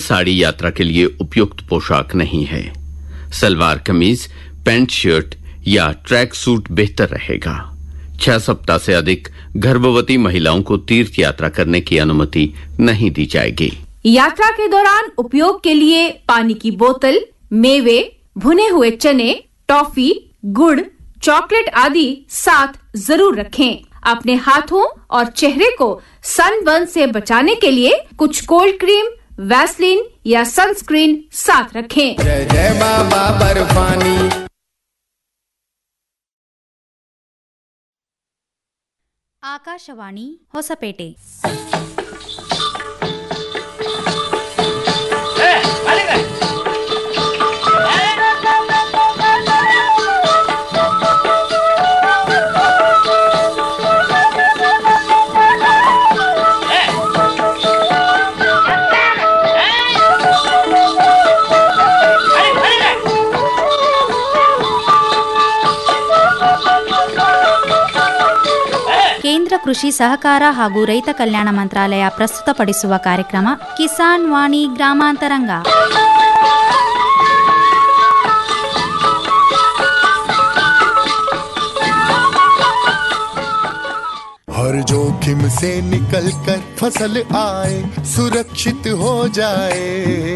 साड़ी यात्रा के लिए उपयुक्त पोशाक नहीं है सलवार कमीज पैंट शर्ट या ट्रैक सूट बेहतर रहेगा छह सप्ताह से अधिक गर्भवती महिलाओं को तीर्थ यात्रा करने की अनुमति नहीं दी जाएगी यात्रा के दौरान उपयोग के लिए पानी की बोतल मेवे भुने हुए चने टॉफी गुड़ चॉकलेट आदि साथ जरूर रखें अपने हाथों और चेहरे को सनबर्न से बचाने के लिए कुछ कोल्ड क्रीम वैसलीन या सनस्क्रीन साथ रखें जय जय बाबा बर्फानी ಆಕಾಶವಾಣಿ ಹೊಸಪೇಟೆ ಕೇಂದ್ರ ಕೃಷಿ ಸಹಕಾರ ಹಾಗೂ ರೈತ ಕಲ್ಯಾಣ ಮಂತ್ರಾಲಯ ಪ್ರಸ್ತುತಪಡಿಸುವ ಕಾರ್ಯಕ್ರಮ ಕಿಸಾನ್ ವಾಣಿ ಗ್ರಾಮಾಂತರಂಗ हर जोखिम से निकल कर फसल आए सुरक्षित हो जाए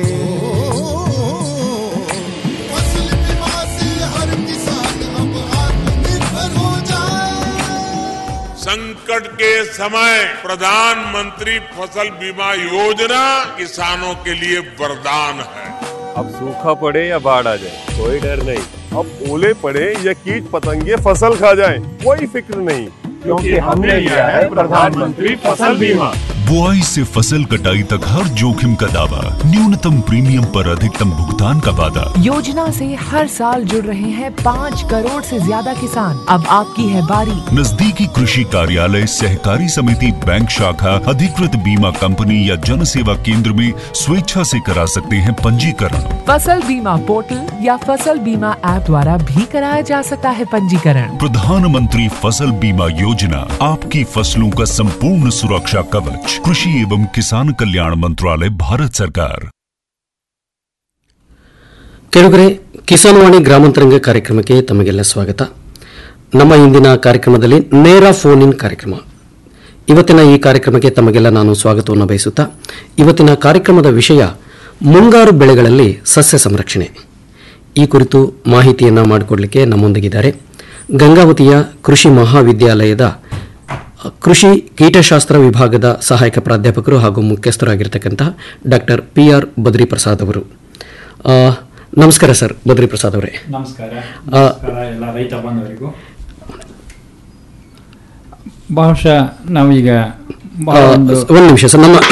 फसल बीमा से हर किसान अब आत्मनिर्भर हो जाए संकट के समय प्रधानमंत्री फसल बीमा योजना किसानों के लिए वरदान है अब सूखा पड़े या बाढ़ आ जाए कोई डर नहीं अब ओले पड़े या कीट पतंगे फसल खा जाए कोई फिक्र नहीं क्योंकि हमने लिया है प्रधानमंत्री फसल बीमा बुआई से फसल कटाई तक हर जोखिम का दावा न्यूनतम प्रीमियम पर अधिकतम भुगतान का वादा योजना से हर साल जुड़ रहे हैं पाँच करोड़ से ज्यादा किसान अब आपकी है बारी नजदीकी कृषि कार्यालय सहकारी समिति बैंक शाखा अधिकृत बीमा कंपनी या जन सेवा केंद्र में स्वेच्छा से करा सकते हैं पंजीकरण फसल बीमा पोर्टल या फसल बीमा ऐप द्वारा भी कराया जा सकता है पंजीकरण प्रधानमंत्री फसल बीमा योजना आपकी फसलों का संपूर्ण सुरक्षा कवच कृषि एवं किसान कल्याण मंत्रालय भारत सरकार ಕೆಳಗರೆ ಕಿಸಾನ್ ವಾಣಿ ಗ್ರಾಮಾಂತರಂಗ ಕಾರ್ಯಕ್ರಮಕ್ಕೆ ತಮಗೆಲ್ಲ ಸ್ವಾಗತ ನಮ್ಮ ಇಂದಿನ ಕಾರ್ಯಕ್ರಮದಲ್ಲಿ ನೇರ ಫೋನ್ ಇನ್ ಕಾರ್ಯಕ್ರಮ ಇವತ್ತಿನ ಈ ಕಾರ್ಯಕ್ರಮಕ್ಕೆ ತಮಗೆಲ್ಲ ನಾನು ಸ್ವಾಗತವನ್ನು ಬಯಸುತ್ತಾ ಇವತ್ತಿನ ಕಾರ್ಯಕ್ರಮದ ವಿಷಯ ಮುಂಗಾರು ಬೆಳೆಗಳಲ್ಲಿ ಸಸ್ಯ ಸಂರಕ್ಷಣೆ ಈ ಕುರಿತು ಮಾಹಿತಿಯನ್ನು ಮಾಡಿಕೊಡಲಿಕ್ಕೆ ನಮ್ಮೊಂದಿಗಿದ್ದಾರೆ ಗಂಗಾವತಿಯ ಕೃಷಿ ಮಹಾವಿದ್ಯಾಲಯದ ಕೃಷಿ ಕೀಟಶಾಸ್ತ್ರ ವಿಭಾಗದ ಸಹಾಯಕ ಪ್ರಾಧ್ಯಾಪಕರು ಹಾಗೂ ಮುಖ್ಯಸ್ಥರಾಗಿರ್ತಕ್ಕಂತಹ doctor P R Badri Prasad ಅವರು ಆ, ನಮಸ್ಕಾರ ಸರ್ ಬದ್ರಿ ಪ್ರಸಾದ್ ಅವರೇ ನಮಸ್ಕಾರ ನಮಸ್ಕಾರ ಎಲ್ಲ ರೈತ ಬಾಂಧವರಿಗೂ ಬಹುಶಃ ನಾವೀಗ ಬಹಳ ಒಂದು ಒಂದು ನಿಮಿಷ ಸರ್ ನಮ್ಮ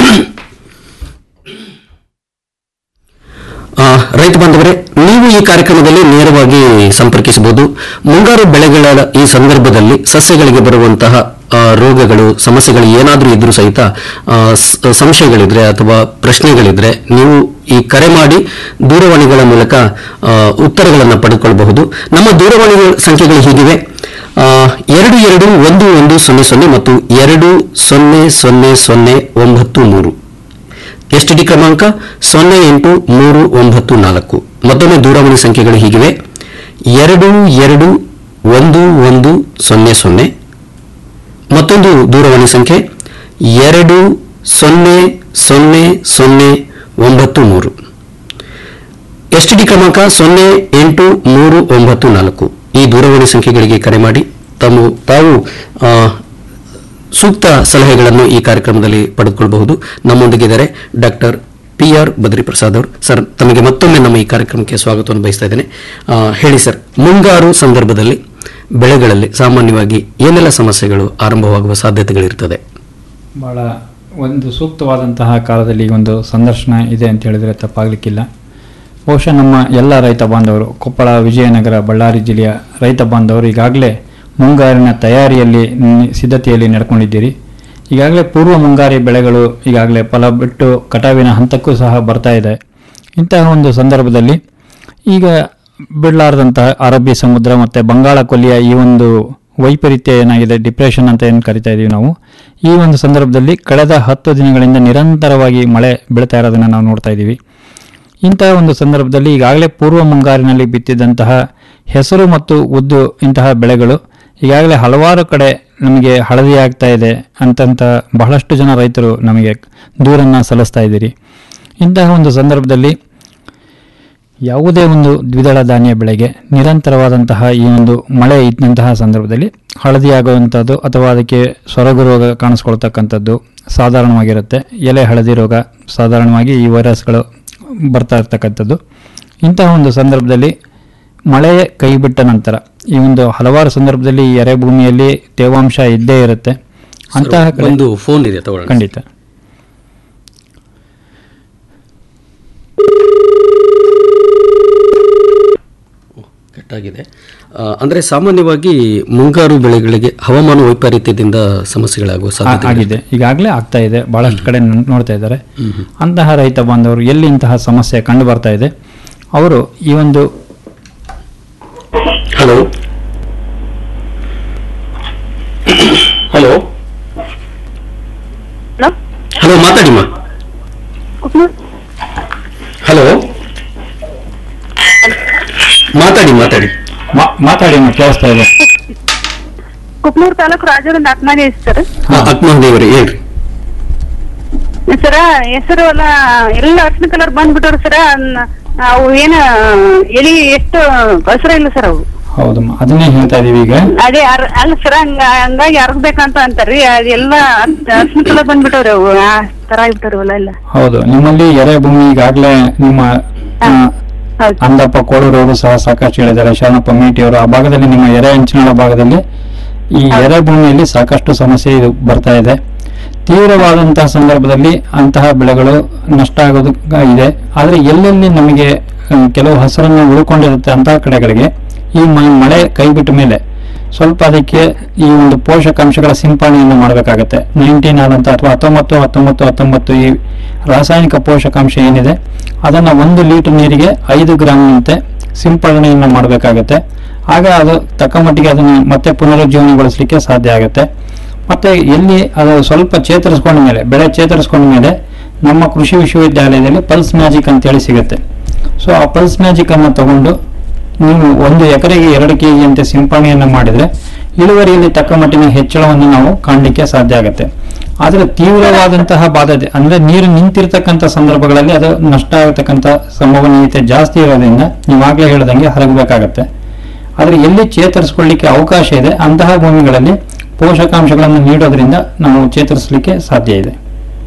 ಆ, ರೈತ ಬಾಂಧವರೇ ನೀವು ಈ ಕಾರ್ಯಕ್ರಮದಲ್ಲಿ ನೇರವಾಗಿ ಸಂಪರ್ಕಿಸಬಹುದು ಮುಂಗಾರು ಬೆಳೆಗಳ ಈ ಸಂದರ್ಭದಲ್ಲಿ ಸಸ್ಯಗಳಿಗೆ ಬರುವಂತಹ ಆ, ರೋಗಗಳು ಸಮಸ್ಯೆಗಳು ಏನಾದರೂ ಇದ್ರೂ ಸಹಿತ ಆ, ಸ- ಸಂಶಯಗಳಿದ್ರೆ ಅಥವಾ ಪ್ರಶ್ನೆಗಳಿದ್ರೆ ನೀವು ಈ ಕರೆ ಮಾಡಿ ದೂರವಾಣಿಗಳ ಮೂಲಕ ಆ, ಉತ್ತರಗಳನ್ನು ಪಡೆದುಕೊಳ್ಳಬಹುದು ನಮ್ಮ ದೂರವಾಣಿ ಸಂಖ್ಯೆಗಳು ಹೀಗಿವೆ ಆ, ಎರಡು ಎರಡು ಒಂದು ಒಂದು ಸೊನ್ನೆ ಸೊನ್ನೆ ಮತ್ತು ಎರಡು ಸೊನ್ನೆ ಸೊನ್ನೆ ಸೊನ್ನೆ ಒಂಬತ್ತು ಮೂರು ಎಸ್ ಡಿ ಕ್ರಮಾಂಕ ಸೊನ್ನೆ ಎಂಟು ಮೂರು ಒಂಬತ್ತು ನಾಲ್ಕು ಮತ್ತೊಮ್ಮೆ ದೂರವಾಣಿ ಸಂಖ್ಯೆಗಳು ಹೀಗಿವೆ ಎರಡು ಎರಡು ಒಂದು ಒಂದು ಸೊನ್ನೆ ಸೊನ್ನೆ ಮತ್ತೊಂದು ದೂರವಾಣಿ ಸಂಖ್ಯೆ ಎರಡು ಸೊನ್ನೆ ಸೊನ್ನೆ ಸೊನ್ನೆ ಒಂಬತ್ತು ಮೂರು ಎಸ್ ಡಿ ಕ್ರಮಾಂಕ ಸೊನ್ನೆ ಎಂಟು ಮೂರು ಒಂಬತ್ತು ನಾಲ್ಕು ಈ ದೂರವಾಣಿ ಸಂಖ್ಯೆಗಳಿಗೆ ಕರೆ ಮಾಡಿ ತಮ್ಮ ತಾವು ಆ, ಸೂಕ್ತ ಸಲಹೆಗಳನ್ನು ಈ ಕಾರ್ಯಕ್ರಮದಲ್ಲಿ ಪಡೆದುಕೊಳ್ಳಬಹುದು ನಮ್ಮೊಂದಿಗಿದ್ದಾರೆ doctor P R Badri Prasad ಅವರು ಸರ್ ತಮಗೆ ಮತ್ತೊಮ್ಮೆ ನಮ್ಮ ಈ ಕಾರ್ಯಕ್ರಮಕ್ಕೆ ಸ್ವಾಗತವನ್ನು ಬಯಸ್ತಾ ಇದ್ದೇನೆ ಆ, ಹೇಳಿ ಸರ್ ಮುಂಗಾರು ಸಂದರ್ಭದಲ್ಲಿ ಬೆಳೆಗಳಲ್ಲಿ ಸಾಮಾನ್ಯವಾಗಿ ಏನೆಲ್ಲ ಸಮಸ್ಯೆಗಳು ಆರಂಭವಾಗುವ ಸಾಧ್ಯತೆಗಳಿರ್ತದೆ ಬಹಳ ಒಂದು ಸೂಕ್ತವಾದಂತಹ ಕಾಲದಲ್ಲಿ ಈ ಒಂದು ಸಂದರ್ಶನ ಇದೆ ಅಂತ ಹೇಳಿದರೆ ತಪ್ಪಾಗಲಿಕ್ಕಿಲ್ಲ ಬಹುಶಃ ನಮ್ಮ ಎಲ್ಲ ರೈತ ಬಾಂಧವರು ಕೊಪ್ಪಳ ವಿಜಯನಗರ ಬಳ್ಳಾರಿ ಜಿಲ್ಲೆಯ ರೈತ ಬಾಂಧವರು ಈಗಾಗಲೇ ಮುಂಗಾರಿನ ತಯಾರಿಯಲ್ಲಿ ನಿ- ಸಿದ್ಧತೆಯಲ್ಲಿ ನಡ್ಕೊಂಡಿದ್ದೀರಿ ಈಗಾಗಲೇ ಪೂರ್ವ ಮುಂಗಾರಿ ಬೆಳೆಗಳು ಈಗಾಗಲೇ ಫಲ ಬಿಟ್ಟು ಕಟಾವಿನ ಹಂತಕ್ಕೂ ಸಹ ಬರ್ತಾ ಇದೆ ಇಂತಹ ಒಂದು ಸಂದರ್ಭದಲ್ಲಿ ಈಗ ಬಿಡಲಾರದಂತಹ ಅರಬ್ಬಿ ಸಮುದ್ರ ಮತ್ತು ಬಂಗಾಳ ಕೊಲ್ಲಿಯ ಈ ಒಂದು ವೈಪರೀತ್ಯ ಏನಾಗಿದೆ ಡಿಪ್ರೆಷನ್ ಅಂತ ಏನು ಕರಿತಾ ಇದೀವಿ ನಾವು ಈ ಒಂದು ಸಂದರ್ಭದಲ್ಲಿ ಕಳೆದ ಹತ್ತು ದಿನಗಳಿಂದ ನಿರಂತರವಾಗಿ ಮಳೆ ಬೀಳ್ತಾ ಇರೋದನ್ನ ನಾವು ನೋಡ್ತಾ ಇದ್ದೀವಿ ಇಂತಹ ಒಂದು ಸಂದರ್ಭದಲ್ಲಿ ಈಗಾಗಲೇ ಪೂರ್ವ ಮುಂಗಾರಿನಲ್ಲಿ ಬಿತ್ತಿದಂತಹ ಹೆಸರು ಮತ್ತು ಉದ್ದು ಇಂತಹ ಬೆಳೆಗಳು ಈಗಾಗಲೇ ಹಲವಾರು ಕಡೆ ನಮಗೆ ಹಳದಿ ಆಗ್ತಾ ಇದೆ ಅಂತಂತ ಬಹಳಷ್ಟು ಜನ ರೈತರು ನಮಗೆ ದೂರನ್ನು ಸಲ್ಲಿಸ್ತಾ ಇದ್ದೀರಿ ಇಂತಹ ಒಂದು ಸಂದರ್ಭದಲ್ಲಿ ಯಾವುದೇ ಒಂದು ದ್ವಿದಳ ಧಾನ್ಯ ಬೆಳೆಗೆ ನಿರಂತರವಾದಂತಹ ಈ ಒಂದು ಮಳೆ ಇದ್ದಂತಹ ಸಂದರ್ಭದಲ್ಲಿ ಹಳದಿ ಆಗುವಂಥದ್ದು ಅಥವಾ ಅದಕ್ಕೆ ಸೊರಗು ರೋಗ ಕಾಣಿಸ್ಕೊಳ್ತಕ್ಕಂಥದ್ದು ಸಾಧಾರಣವಾಗಿರುತ್ತೆ ಎಲೆ ಹಳದಿ ರೋಗ ಸಾಧಾರಣವಾಗಿ ಈ ವೈರಸ್ಗಳು ಬರ್ತಾ ಇರ್ತಕ್ಕಂಥದ್ದು ಇಂತಹ ಒಂದು ಸಂದರ್ಭದಲ್ಲಿ ಮಳೆ ಕೈ ಬಿಟ್ಟ ನಂತರ ಈ ಒಂದು ಹಲವಾರು ಸಂದರ್ಭದಲ್ಲಿ ಈ ಎರೆ ಭೂಮಿಯಲ್ಲಿ ತೇವಾಂಶ ಇದ್ದೇ ಇರುತ್ತೆ ಅಂತಹ ಕಡೆ- ಒಂದು ಫೋನ್ ಇದೆ ತಗೊಳ್ಳೋಣ ಖಂಡಿತ ಕೆಟ್ಟಾಗಿದೆ ಆ, ಅಂದ್ರೆ ಸಾಮಾನ್ಯವಾಗಿ ಮುಂಗಾರು ಬೆಳೆಗಳಿಗೆ ಹವಾಮಾನ ವೈಪರೀತ್ಯದಿಂದ ಸಮಸ್ಯೆಗಳಾಗುವ ಆ- ಸಾಧ್ಯತೆ ಆಗಿದೆ ಈಗಾಗಲೇ ಆಗ್ತಾ ಇದೆ ಬಹಳಷ್ಟು ಕಡೆ ನ- ನೋಡ್ತಾ ಇದ್ದಾರೆ ಅಂತಹ ರೈತ ಬಾಂಧವರು ಎಲ್ಲಿ ಇಂತಹ ಸಮಸ್ಯೆ ಕಂಡು ಬರ್ತಾ ಇದೆ ಅವರು ಈ ಒಂದು ಹಲೋ ಹಲೋ ಹಲೋ ಮಾತಾಡಿಮ್ಮ ಹಲೋ ಮಾತಾಡಿ ಮಾತಾಡಿ ಮಾ- ಮಾತಾಡಿ ಅಮ್ಮ, ಕೇಳಿಸ್ತಾ ಇದೆ ಕುಕ್ನೂರ್ ತಾಲೂಕು ರಾಜರಿಂದ ಆತ್ಮಾನಿ ಸರ್ ಆತ್ಮಹದೇವರೇ ಹೇಳ್ರಿ ಸರ ಹೆಸರು ಎಲ್ಲ ಎಲ್ಲ ಅರ್ಶಿನ ಕಲರ್ ಬಂದ್ಬಿಟ್ಟವ್ರು ಸರ ಅವು ಏನ ಎಲಿ ಎಷ್ಟು ಹಸಿರ ಇಲ್ಲ ಸರ್ ಅವು ಹೌದಮ್ಮ ಅದನ್ನೇ ಹೇಳ್ತಾ ಇದೀವಿ ಈಗ ಅದೇ ಅರ್- ಅಲ್ಲ ಸರ ಹಂಗ ಹಂಗಾಗಿ ಅರ್ಗ್ಬೇಕಂತ ಅಂತಾರ್ರಿ ಅದೆಲ್ಲ ಅರ್ಶಿನ ಕಲರ್ ಬಂದ್ಬಿಟ್ಟವ್ರಿ ಅವು ಆ ತರ ಆಗ್ಬಿಟ್ಟವ್ರಿ ಹೊಲ ಎಲ್ಲ ಹೌದು ನಿಮ್ಮಲ್ಲಿ ಎರೆ ಭೂಮಿ ಈಗಾಗಲೇ ನಿಮ್ಮ ಆ, ಅಂದಪ್ಪ ಕೋಳೂರವರು ಸಹ ಸಾಕಷ್ಟು ಹೇಳಿದ್ದಾರೆ ಶರಣಪ್ಪ ಮೇಟಿಯವರು ಆ ಭಾಗದಲ್ಲಿ ನಿಮ್ಮ ಎರೆ ಅಂಚಿನಾಳ ಭಾಗದಲ್ಲಿ ಈ ಎರೆ ಭೂಮಿಯಲ್ಲಿ ಸಾಕಷ್ಟು ಸಮಸ್ಯೆ ಇದು ಬರ್ತಾ ಇದೆ ತೀವ್ರವಾದಂತಹ ಸಂದರ್ಭದಲ್ಲಿ ಅಂತಹ ಬೆಳೆಗಳು ನಷ್ಟ ಆಗೋದು ಇದೆ ಆದರೆ ಎಲ್ಲೆಲ್ಲಿ ನಮಗೆ ಆ, ಕೆಲವು ಹಸಿರನ್ನು ಉಳ್ಕೊಂಡಿರುತ್ತೆ ಅಂತಹ ಕಡೆಗಳಿಗೆ ಈ ಮ- ಮಳೆ ಕೈ ಬಿಟ್ಟ ಮೇಲೆ ಸ್ವಲ್ಪ ಅದಕ್ಕೆ ಈ ಒಂದು ಪೋಷಕಾಂಶಗಳ ಸಿಂಪಡಣೆಯನ್ನು ಮಾಡಬೇಕಾಗತ್ತೆ ನೈನ್ಟೀನ್ ಆದಂತ ಅಥವಾ ಹತ್ತೊಂಬತ್ತು ಹತ್ತೊಂಬತ್ತು ಹತ್ತೊಂಬತ್ತು ಈ ರಾಸಾಯನಿಕ ಪೋಷಕಾಂಶ ಏನಿದೆ ಅದನ್ನ ಒಂದು ಲೀಟರ್ ನೀರಿಗೆ ಐದು ಗ್ರಾಮ್ನಂತೆ ಸಿಂಪಡಣೆಯನ್ನು ಮಾಡಬೇಕಾಗತ್ತೆ ಆಗ ಅದು ತಕ್ಕ ಮಟ್ಟಿಗೆ ಅದನ್ನು ಮತ್ತೆ ಪುನರುಜ್ಜೀವನಗೊಳಿಸಲಿಕ್ಕೆ ಸಾಧ್ಯ ಆಗುತ್ತೆ ಮತ್ತೆ ಎಲ್ಲಿ ಅದು ಸ್ವಲ್ಪ ಚೇತರಿಸ್ಕೊಂಡ ಮೇಲೆ ಬೆಳೆ ಚೇತರಿಸ್ಕೊಂಡ ಮೇಲೆ ನಮ್ಮ ಕೃಷಿ ವಿಶ್ವವಿದ್ಯಾಲಯದಲ್ಲಿ ಪಲ್ಸ್ ಮ್ಯಾಜಿಕ್ ಅಂತೇಳಿ ಸಿಗುತ್ತೆ ಸೊ ಆ ಪಲ್ಸ್ ಮ್ಯಾಜಿಕ್ ಅನ್ನು ತಗೊಂಡು ನೀವು ಒಂದು ಎಕರೆಗೆ ಎರಡು ಕೆ ಅಂತೆ ಸಿಂಪಡಣೆಯನ್ನು ಮಾಡಿದ್ರೆ ಇಳುವರಿಯಲ್ಲಿ ತಕ್ಕ ಮಟ್ಟಿನ ಹೆಚ್ಚಳವನ್ನು ನಾವು ಕಾಣಲಿಕ್ಕೆ ಸಾಧ್ಯ ಆಗುತ್ತೆ ಆದರೆ ತೀವ್ರವಾದಂತಹ ಬಾಧೆ ಅಂದ್ರೆ ನೀರು ನಿಂತಿರ್ತಕ್ಕಂಥ ಸಂದರ್ಭಗಳಲ್ಲಿ ಅದು ನಷ್ಟ ಆಗತಕ್ಕಂಥ ಸಂಭವನೀಯತೆ ಜಾಸ್ತಿ ಇರೋದ್ರಿಂದ ನೀವಾಗಲೇ ಹೇಳ್ದಂಗೆ ಹರಗಬೇಕಾಗತ್ತೆ ಆದರೆ ಎಲ್ಲಿ ಚೇತರಿಸ್ಕೊಳ್ಳಿಕ್ಕೆ ಅವಕಾಶ ಇದೆ ಅಂತಹ ಭೂಮಿಗಳಲ್ಲಿ ಪೋಷಕಾಂಶಗಳನ್ನು ನೀಡೋದ್ರಿಂದ ನಾವು ಚೇತರಿಸಲಿಕ್ಕೆ ಸಾಧ್ಯ ಇದೆ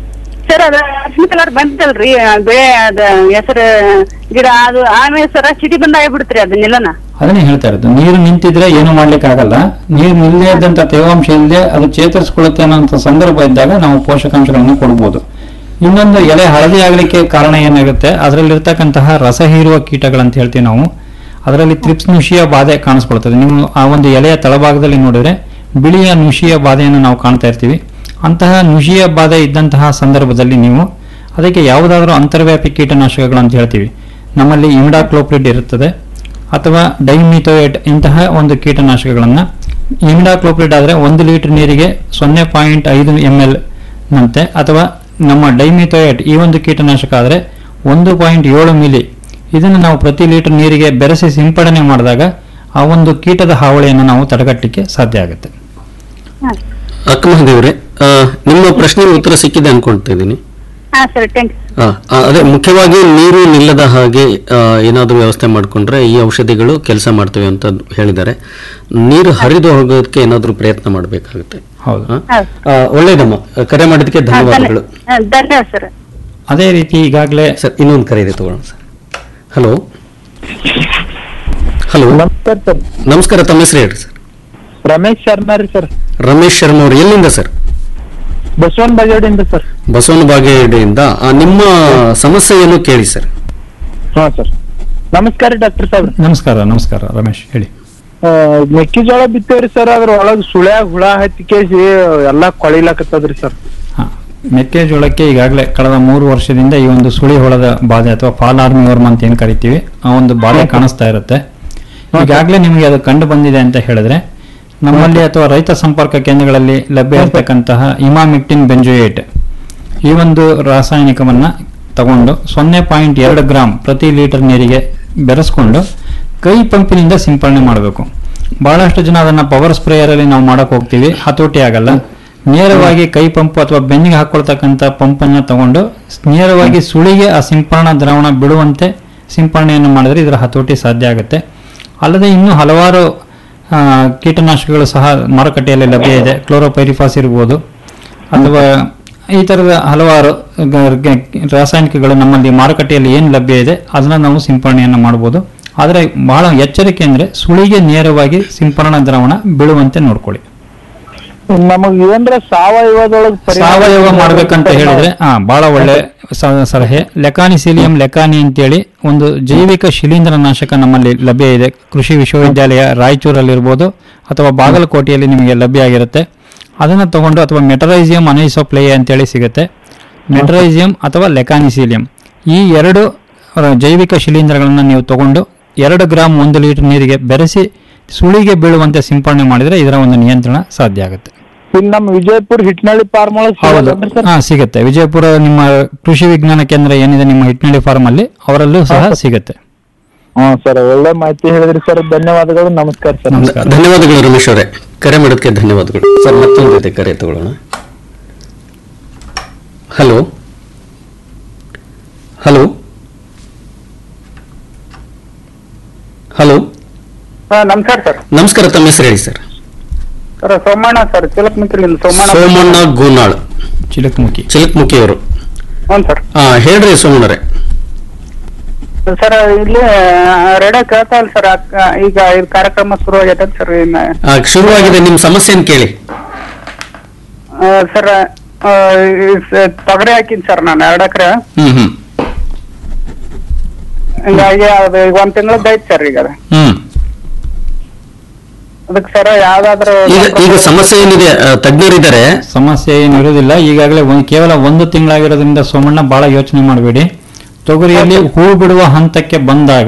ಸರ್ ಅದ ಅರ್ಶಿನ ಕಲರ್ ಬಂತಲ್ರಿ ಆ ಬೆಳೆ ಅದ ಹೆಸರು ಗಿಡ ಅದು ಆಮೇಲೆ ಸರ ಚಿಟಿ ಬಂದ ಆಗ್ಬಿಡ್ತ್ರಿ ಅದನ್ನೆಲ್ಲನ ಅದನ್ನೇ ಹೇಳ್ತಾ ಇರೋದು ನೀರು ನಿಂತಿದ್ರೆ ಏನು ಮಾಡ್ಲಿಕ್ಕೆ ಆಗಲ್ಲ ನೀರು ನಿಲ್ಲದೇ ಇದ್ದಂತ ತೇವಾಂಶ ಇಲ್ಲದೆ ಅದು ಚೇತರಿಸ್ಕೊಳ್ಳುತ್ತೆ ಅನ್ನೋ ಸಂದರ್ಭ ಇದ್ದಾಗ ನಾವು ಪೋಷಕಾಂಶಗಳನ್ನು ಕೊಡ್ಬೋದು ಇನ್ನೊಂದು ಎಲೆ ಹಳದಿ ಆಗ್ಲಿಕ್ಕೆ ಕಾರಣ ಏನಾಗುತ್ತೆ ಅದರಲ್ಲಿರ್ತಕ್ಕಂತಹ ರಸ ಹೀರುವ ಕೀಟಗಳಂತ ಹೇಳ್ತೀವಿ ನಾವು ಅದರಲ್ಲಿ ತ್ರಿಪ್ಸ್ ನುಷಿಯ ಬಾಧೆ ಕಾಣಿಸ್ಕೊಳ್ತದೆ ನೀವು ಆ ಒಂದು ಎಲೆಯ ತಳಭಾಗದಲ್ಲಿ ನೋಡಿದ್ರೆ ಬಿಳಿಯ ನುಷಿಯ ಬಾಧೆಯನ್ನು ನಾವು ಕಾಣ್ತಾ ಇರ್ತೀವಿ ಅಂತಹ ನುಷಿಯ ಬಾಧೆ ಇದ್ದಂತಹ ಸಂದರ್ಭದಲ್ಲಿ ನೀವು ಅದಕ್ಕೆ ಯಾವುದಾದ್ರೂ ಅಂತರ್ವ್ಯಾಪಿ ಕೀಟನಾಶಕಗಳು ಅಂತ ಹೇಳ್ತೀವಿ ನಮ್ಮಲ್ಲಿ ಇಮಿಡಾಕ್ಲೋಪ್ರಿಡ್ ಇರುತ್ತದೆ ಅಥವಾ ಡೈಮಿಥೋಯೇಟ್ ಇಂತಹ ಒಂದು ಕೀಟನಾಶಕಗಳನ್ನು ಇಮಿಡಾಕ್ಲೋಪ್ರಿಡ್ ಆದರೆ ಒಂದು ಲೀಟರ್ ನೀರಿಗೆ ಸೊನ್ನೆ ಪಾಯಿಂಟ್ ಐದು ಎಮ್ ಎಲ್ ನಂತೆ ಅಥವಾ ನಮ್ಮ ಡೈಮಿಥೋಯೇಟ್ ಈ ಒಂದು ಕೀಟನಾಶಕ ಆದರೆ ಒಂದು ಪಾಯಿಂಟ್ ಏಳು ಮಿಲಿ ಇದನ್ನು ನಾವು ಪ್ರತಿ ಲೀಟರ್ ನೀರಿಗೆ ಬೆರೆಸಿ ಸಿಂಪಡಣೆ ಮಾಡಿದಾಗ ಆ ಒಂದು ಕೀಟದ ಹಾವಳಿಯನ್ನು ನಾವು ತಡೆಗಟ್ಟಲಿಕ್ಕೆ ಸಾಧ್ಯ ಆಗುತ್ತೆ ಅಕ್ಕಮಹದೇವ್ರೆ ಆ, ನಿಮ್ಮ ಪ್ರಶ್ನೆಗೆ ಉತ್ತರ ಸಿಕ್ಕಿದೆ ಅನ್ಕೊಳ್ತಾ ಇದ್ದೀನಿ ಹಾ ಸರ್ ಥ್ಯಾಂಕ್ಸ್ ಆ, ಆ, ಅದೇ ಮುಖ್ಯವಾಗಿ ನೀರು ನಿಲ್ಲದ ಹಾಗೆ ಆ, ಏನಾದ್ರೂ ವ್ಯವಸ್ಥೆ ಮಾಡಿಕೊಂಡ್ರೆ ಈ ಔಷಧಿಗಳು ಕೆಲಸ ಮಾಡ್ತವೆ ಅಂತ ಹೇಳಿದ್ದಾರೆ ನೀರು ಹರಿದು ಹೋಗೋದಕ್ಕೆ ಏನಾದ್ರೂ ಪ್ರಯತ್ನ ಮಾಡಬೇಕಾಗುತ್ತೆ ಹೌದು ಒಳ್ಳೇದಮ್ಮ ಕರೆ ಮಾಡಿದ್ದಕ್ಕೆ ಧನ್ಯವಾದಗಳು ಧನ್ಯವಾದ ಸರ್ ಅದೇ ರೀತಿ ಈಗಾಗಲೇ ಸರ್ ಇನ್ನೊಂದು ಕರೆ ಇದೆ ತಗೊಳ್ಳೋಣ ಸರ್ ಹಲೋ ಹಲೋ ನಮಸ್ಕಾರ ಸರ್ ನಮಸ್ಕಾರ ತಮ್ಮ ಹೆಸರು ಹೇಳ್ರಿ ಸರ್ ರಮೇಶ್ ಶರ್ಮಾ ರೀ ಸರ್ ರಮೇಶ್ ಶರ್ಮಾ ಅವರು ಎಲ್ಲಿಂದ ಸರ್ ಬಸವನ್ ಬಾಗೇವಾಡಿಯಿಂದ ಸರ್ ಬಸವನ ಬಾಗೇಡಿಯಿಂದ ಆ, ನಿಮ್ಮ ಸಮಸ್ಯೆ ಏನು ಕೇಳಿ ಸರ್ ಹಾ ಸರ್ ನಮಸ್ಕಾರ ಡಾಕ್ಟರ್ ಸಾಹೇಬ್ರ ನಮಸ್ಕಾರ ನಮಸ್ಕಾರ ರಮೇಶ್ ಹೇಳಿ ಆ, ಮೆಕ್ಕೆಜೋಳ ಬಿತ್ತೇವ್ರಿ ಸರ್ ಅದ್ರ ಒಳಗ್ ಸುಳ್ಯಾಗ ಹುಳ ಹತ್ತಿ ಕೇಸಿ ಎಲ್ಲಾ ಕೊಳಿಲಾಕತ್ತದ್ರಿ ಸರ್ ಮೆಕ್ಕೆಜೋಳಕ್ಕೆ ಈಗಾಗಲೇ ಕಳೆದ ಮೂರು ವರ್ಷದಿಂದ ಈ ಒಂದು ಸುಳಿ ಹೊಳದ ಬಾಧೆ ಅಥವಾ ಫಾಲ್ ಆರ್ಮಿ ವರ್ಮ್ ಅಂತ ಏನು ಕರಿತೀವಿ ಆ ಒಂದು ಬಾಧೆ ಕಾಣಿಸ್ತಾ ಇರುತ್ತೆ ಈಗಾಗಲೇ ನಿಮಗೆ ಅದು ಕಂಡು ಬಂದಿದೆ ಅಂತ ಹೇಳಿದ್ರೆ ನಮ್ಮಲ್ಲಿ ಅಥವಾ ರೈತ ಸಂಪರ್ಕ ಕೇಂದ್ರಗಳಲ್ಲಿ ಲಭ್ಯ ಇರತಕ್ಕಂತಹ ಇಮಾಮಿಕ್ಟಿನ್ ಬೆಂಜೋಯೇಟ್ ಈ ಒಂದು ರಾಸಾಯನಿಕವನ್ನ ತಗೊಂಡು ಸೊನ್ನೆ ಪಾಯಿಂಟ್ ಎರಡು ಗ್ರಾಮ್ ಪ್ರತಿ ಲೀಟರ್ ನೀರಿಗೆ ಬೆರೆಸ್ಕೊಂಡು ಕೈ ಪಂಪಿನಿಂದ ಸಿಂಪರಣೆ ಮಾಡಬೇಕು ಬಹಳಷ್ಟು ಜನ ಅದನ್ನ ಪವರ್ ಸ್ಪ್ರೇಯರಲ್ಲಿ ನಾವು ಮಾಡಕ್ ಹೋಗ್ತೀವಿ ಹತೋಟಿ ಆಗಲ್ಲ ನೇರವಾಗಿ ಕೈ ಪಂಪ್ ಅಥವಾ ಬೆನ್ನಿಗೆ ಹಾಕೊಳ್ತಕ್ಕಂಥ ಪಂಪನ್ನು ತಗೊಂಡು ನೇರವಾಗಿ ಸುಳಿಗೆ ಆ ಸಿಂಪರಣಾ ದ್ರಾವಣ ಬಿಡುವಂತೆ ಸಿಂಪರಣೆಯನ್ನು ಮಾಡಿದ್ರೆ ಇದರ ಹತೋಟಿ ಸಾಧ್ಯ ಆಗುತ್ತೆ ಅಲ್ಲದೆ ಇನ್ನೂ ಹಲವಾರು ಆ, ಕೀಟನಾಶಕಗಳು ಸಹ ಮಾರುಕಟ್ಟೆಯಲ್ಲಿ ಲಭ್ಯ ಇದೆ ಕ್ಲೋರೋಪೈರಿಫಾಸ್ ಇರ್ಬೋದು ಅಥವಾ ಈ ಥರದ ಹಲವಾರು ಗ- ಗ- ರಾಸಾಯನಿಕಗಳು ನಮ್ಮಲ್ಲಿ ಮಾರುಕಟ್ಟೆಯಲ್ಲಿ ಏನು ಲಭ್ಯ ಇದೆ ಅದನ್ನ ನಾವು ಸಿಂಪರಣೆಯನ್ನು ಮಾಡ್ಬೋದು ಆದರೆ ಬಹಳ ಎಚ್ಚರಿಕೆ ಅಂದರೆ ಸುಳಿಗೆ ನೇರವಾಗಿ ಸಿಂಪರಣಾ ದ್ರಾವಣ ಬೀಳುವಂತೆ ನೋಡ್ಕೊಳ್ಳಿ ನಮಗ್ ಏನ್ರ ಸಾವಯವದೊಳಗ್ ಪರಿಣಾಮ ಸಾವಯವ ಮಾಡ್ಬೇಕಂತ ಹೇಳಿದ್ರೆ ಹಾ ಬಹಳ ಒಳ್ಳೆ ಸ- ಸಲಹೆ ಲೆಕಾನಿಸಿಲಿಯಂ ಲೆಕಾನಿ ಅಂತೇಳಿ ಒಂದು ಜೈವಿಕ ಶಿಲೀಂಧ್ರನಾಶಕ ನಮ್ಮಲ್ಲಿ ಲಭ್ಯ ಇದೆ ಕೃಷಿ ವಿಶ್ವವಿದ್ಯಾಲಯ ರಾಯಚೂರಲ್ಲಿರ್ಬೋದು ಅಥವಾ ಬಾಗಲಕೋಟೆಯಲ್ಲಿ ನಿಮಗೆ ಲಭ್ಯ ಆಗಿರುತ್ತೆ ಅದನ್ನು ತಗೊಂಡು ಅಥವಾ ಮೆಟರೈಸಿಯಂ ಅನೈಸೋಪ್ಲೇಯ ಅಂತೇಳಿ ಸಿಗುತ್ತೆ ಮೆಟರೈಸಿಯಂ ಅಥವಾ ಲೆಕಾನಿಸಿಲಿಯಂ ಈ ಎರಡು ಆ, ಜೈವಿಕ ಶಿಲೀಂಧ್ರಗಳನ್ನು ನೀವು ತಗೊಂಡು ಎರಡು ಗ್ರಾಮ್ ಒಂದು ಲೀಟರ್ ನೀರಿಗೆ ಬೆರೆಸಿ ಸುಳಿಗೆ ಬೀಳುವಂತೆ ಸಿಂಪರಣೆ ಮಾಡಿದರೆ ಇದರ ಒಂದು ನಿಯಂತ್ರಣ ಸಾಧ್ಯ ಆಗುತ್ತೆ ಇಲ್ಲಿ ನಮ್ಮ ವಿಜಯಪುರ ಹಿಟ್ನಳ್ಳಿ ಫಾರ್ಮ್ ಒಳಗ್ ಹೌದು ಸಿಗೋದನ್ರಿ ಸರ್ ಹಾ ಸಿಗುತ್ತೆ ವಿಜಯಪುರ ನಿಮ್ಮ ಕೃಷಿ ವಿಜ್ಞಾನ ಕೇಂದ್ರ ಏನಿದೆ ನಿಮ್ಮ ಹಿಟ್ನಳ್ಳಿ ಫಾರ್ಮ್ ಅಲ್ಲಿ ಅವರಲ್ಲೂ ಸಹ ಸಿಗುತ್ತೆ ಹಾ ಸರ್ ಒಳ್ಳೆ ಮಾಹಿತಿ ಹೇಳಿದ್ರಿ ಸರ್ ಧನ್ಯವಾದಗಳು ನಮಸ್ಕಾರ ಸರ್ ನಮಸ್ಕಾರ ಧನ್ಯವಾದಗಳು ರಮೇಶ್ ಅವರೇ ಕರೆ ಮಾಡೋದಕ್ಕೆ ಧನ್ಯವಾದಗಳು ಸರ್ ಮತ್ತೊಂದು ಇದೆ ಕರೆ ತಗೊಳ್ಳೋಣ ಹಲೋ ಹಲೋ ಹಲೋ ನಮಸ್ಕಾರ ಸರ್ ನಮಸ್ಕಾರ ತಮ್ಮ ಹೆಸರು ಹೇಳಿ ಸರ್ ಸರ್ ಸೋಮಣ್ಣ ಸರ್ ಚಿಲಕ್ಮಿತ್ರಿಯಿಂದ ಸೋಮಣ್ಣ ಸೋಮಣ್ಣ ಗೋನಾಳ್ ಚಿಲಕ್ಮುಖಿ ಚಿಲಕ್ಮುಖಿ ಅವರು ಹ್ಞೂ ಸರ್ ಹಾ ಹೇಳ್ರಿ ಸೋಮಣ್ಣರೇ ಸರ್ ಇಲ್ಲಿ ರೆಡ ಕೇಳ್ತಾ ಇಲ್ಲ ಸರ್ ಅಕ್ಕ- ಈಗ ಇದು ಕಾರ್ಯಕ್ರಮ ಶುರು ಆಗೈತೆ ಸರ್ ಇನ್ನ ಆ, ಶುರುವಾಗಿದೆ ನಿಮ್ ಸಮಸ್ಯೆನ ಕೇಳಿ ಆ, ಸರ್ ಆ, ಈ ಸ- ತೊಗರಿ ಹಾಕಿನಿ ಸರ್ ನಾನು ಎರಡು ಎಕರೆ ಹ್ಮ್ ಹ್ಮ್ ಹಿಂಗಾಗಿ ಅದು ಈಗ ಒಂದ್ ತಿಂಗಳದ್ದು ಐತಿ ಸರ್ ಈಗ ಅದು. ಹ್ಮ್ ಅದಕ್ಕೆ ಸರ್ ಯಾವ್ದಾದ್ರು ಈಗ ಈಗ ಸಮಸ್ಯೆ ಏನಿದೆ ಆ, ತಜ್ಞರಿದ್ದಾರೆ ಸಮಸ್ಯೆ ಏನು ಇರೋದಿಲ್ಲ ಈಗಾಗಲೇ ಒಂದು ಕೇವಲ ಒಂದು ತಿಂಗಳಾಗಿರೋದ್ರಿಂದ ಸೋಮಣ್ಣ ಬಹಳ ಯೋಚನೆ ಮಾಡಬೇಡಿ ತೊಗರಿಯಲ್ಲಿ ಹೂ ಬಿಡುವ ಹಂತಕ್ಕೆ ಬಂದಾಗ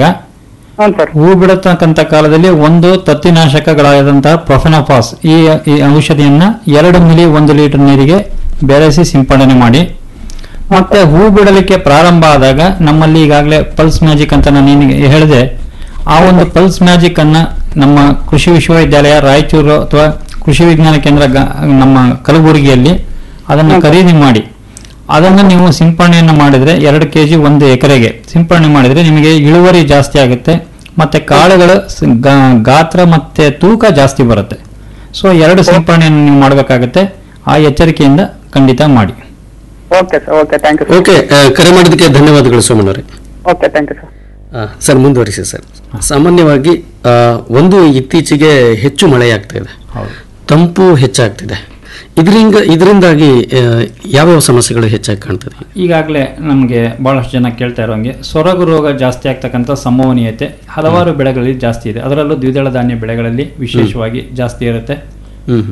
ಹೂ ಬಿಡತಕ್ಕಂತ ಕಾಲದಲ್ಲಿ ಒಂದು ತತ್ತಿನಾಶಕಗಳಾದಂತಹ ಪ್ರೊಫೆನಫಾಸ್ ಈ ಈ ಔಷಧಿಯನ್ನ ಎರಡು ಮಿಲಿ ಒಂದು ಲೀಟರ್ ನೀರಿಗೆ ಬೆರೆಸಿ ಸಿಂಪಡಣೆ ಮಾಡಿ ಮತ್ತೆ ಹೂ ಬಿಡಲಿಕ್ಕೆ ಪ್ರಾರಂಭ ಆದಾಗ ನಮ್ಮಲ್ಲಿ ಈಗಾಗಲೇ ಪಲ್ಸ್ ಮ್ಯಾಜಿಕ್ ಅಂತ ನಾನು ನಿನಗೆ ಹೇಳಿದೆ ಆ ಒಂದು ಪಲ್ಸ್ ಮ್ಯಾಜಿಕ್ ಅನ್ನ ನಮ್ಮ ಕೃಷಿ ವಿಶ್ವವಿದ್ಯಾಲಯ ರಾಯಚೂರು ಅಥವಾ ಕೃಷಿ ವಿಜ್ಞಾನ ಕೇಂದ್ರ ಗ- ನಮ್ಮ ಕಲಬುರಗಿಯಲ್ಲಿ ಅದನ್ನು ಖರೀದಿ ಮಾಡಿ ಅದನ್ನು ನೀವು ಸಿಂಪರಣೆಯನ್ನು ಮಾಡಿದ್ರೆ ಎರಡು ಕೆ ಜಿ ಒಂದು ಎಕರೆಗೆ ಸಿಂಪರಣೆ ಮಾಡಿದ್ರೆ ನಿಮಗೆ ಇಳುವರಿ ಜಾಸ್ತಿ ಆಗುತ್ತೆ ಮತ್ತೆ ಕಾಳುಗಳು ಸ- ಗಾ- ಗಾತ್ರ ಮತ್ತೆ ತೂಕ ಜಾಸ್ತಿ ಬರುತ್ತೆ ಸೊ ಎರಡು ಸಿಂಪರಣೆಯನ್ನು ನೀವು ಮಾಡಬೇಕಾಗುತ್ತೆ ಆ ಎಚ್ಚರಿಕೆಯಿಂದ ಖಂಡಿತ ಮಾಡಿ okay sir okay thank you okay ಆ, ಕರೆ ಮಾಡೋದಕ್ಕೆ ಧನ್ಯವಾದಗಳು ಸೋಮಣ್ಣರೇ ಓಕೆ ಥ್ಯಾಂಕ್ ಯು ಸರ್ ಆ, ಸರ್ ಮುಂದುವರಿಸಿ ಸರ್ ಸಾಮಾನ್ಯವಾಗಿ ಆ, ಒಂದು ಇತ್ತೀಚೆಗೆ ಹೆಚ್ಚು ಮಳೆಯಾಗ್ತಾ ಇದೆ ತಂಪು ಹೆಚ್ಚಾಗ್ತಿದೆ ಇದರಿಂದ ಇದರಿಂದಾಗಿ ಆ, ಯಾವ್ಯಾವ ಸಮಸ್ಯೆಗಳು ಹೆಚ್ಚಾಗಿ ಕಾಣ್ತದೆ ಈಗಾಗಲೇ ನಮಗೆ ಬಹಳಷ್ಟು ಜನ ಕೇಳ್ತಾ ಇರೋಂಗೆ ಸೊರಗು ರೋಗ ಜಾಸ್ತಿ ಆಗ್ತಕ್ಕಂಥ ಸಂಭವನೀಯತೆ ಹಲವಾರು ಬೆಳೆಗಳಲ್ಲಿ ಜಾಸ್ತಿ ಇದೆ ಅದರಲ್ಲೂ ದ್ವಿದಳ ಧಾನ್ಯ ಬೆಳೆಗಳಲ್ಲಿ ವಿಶೇಷವಾಗಿ ಜಾಸ್ತಿ ಇರುತ್ತೆ ಹ್ಮ್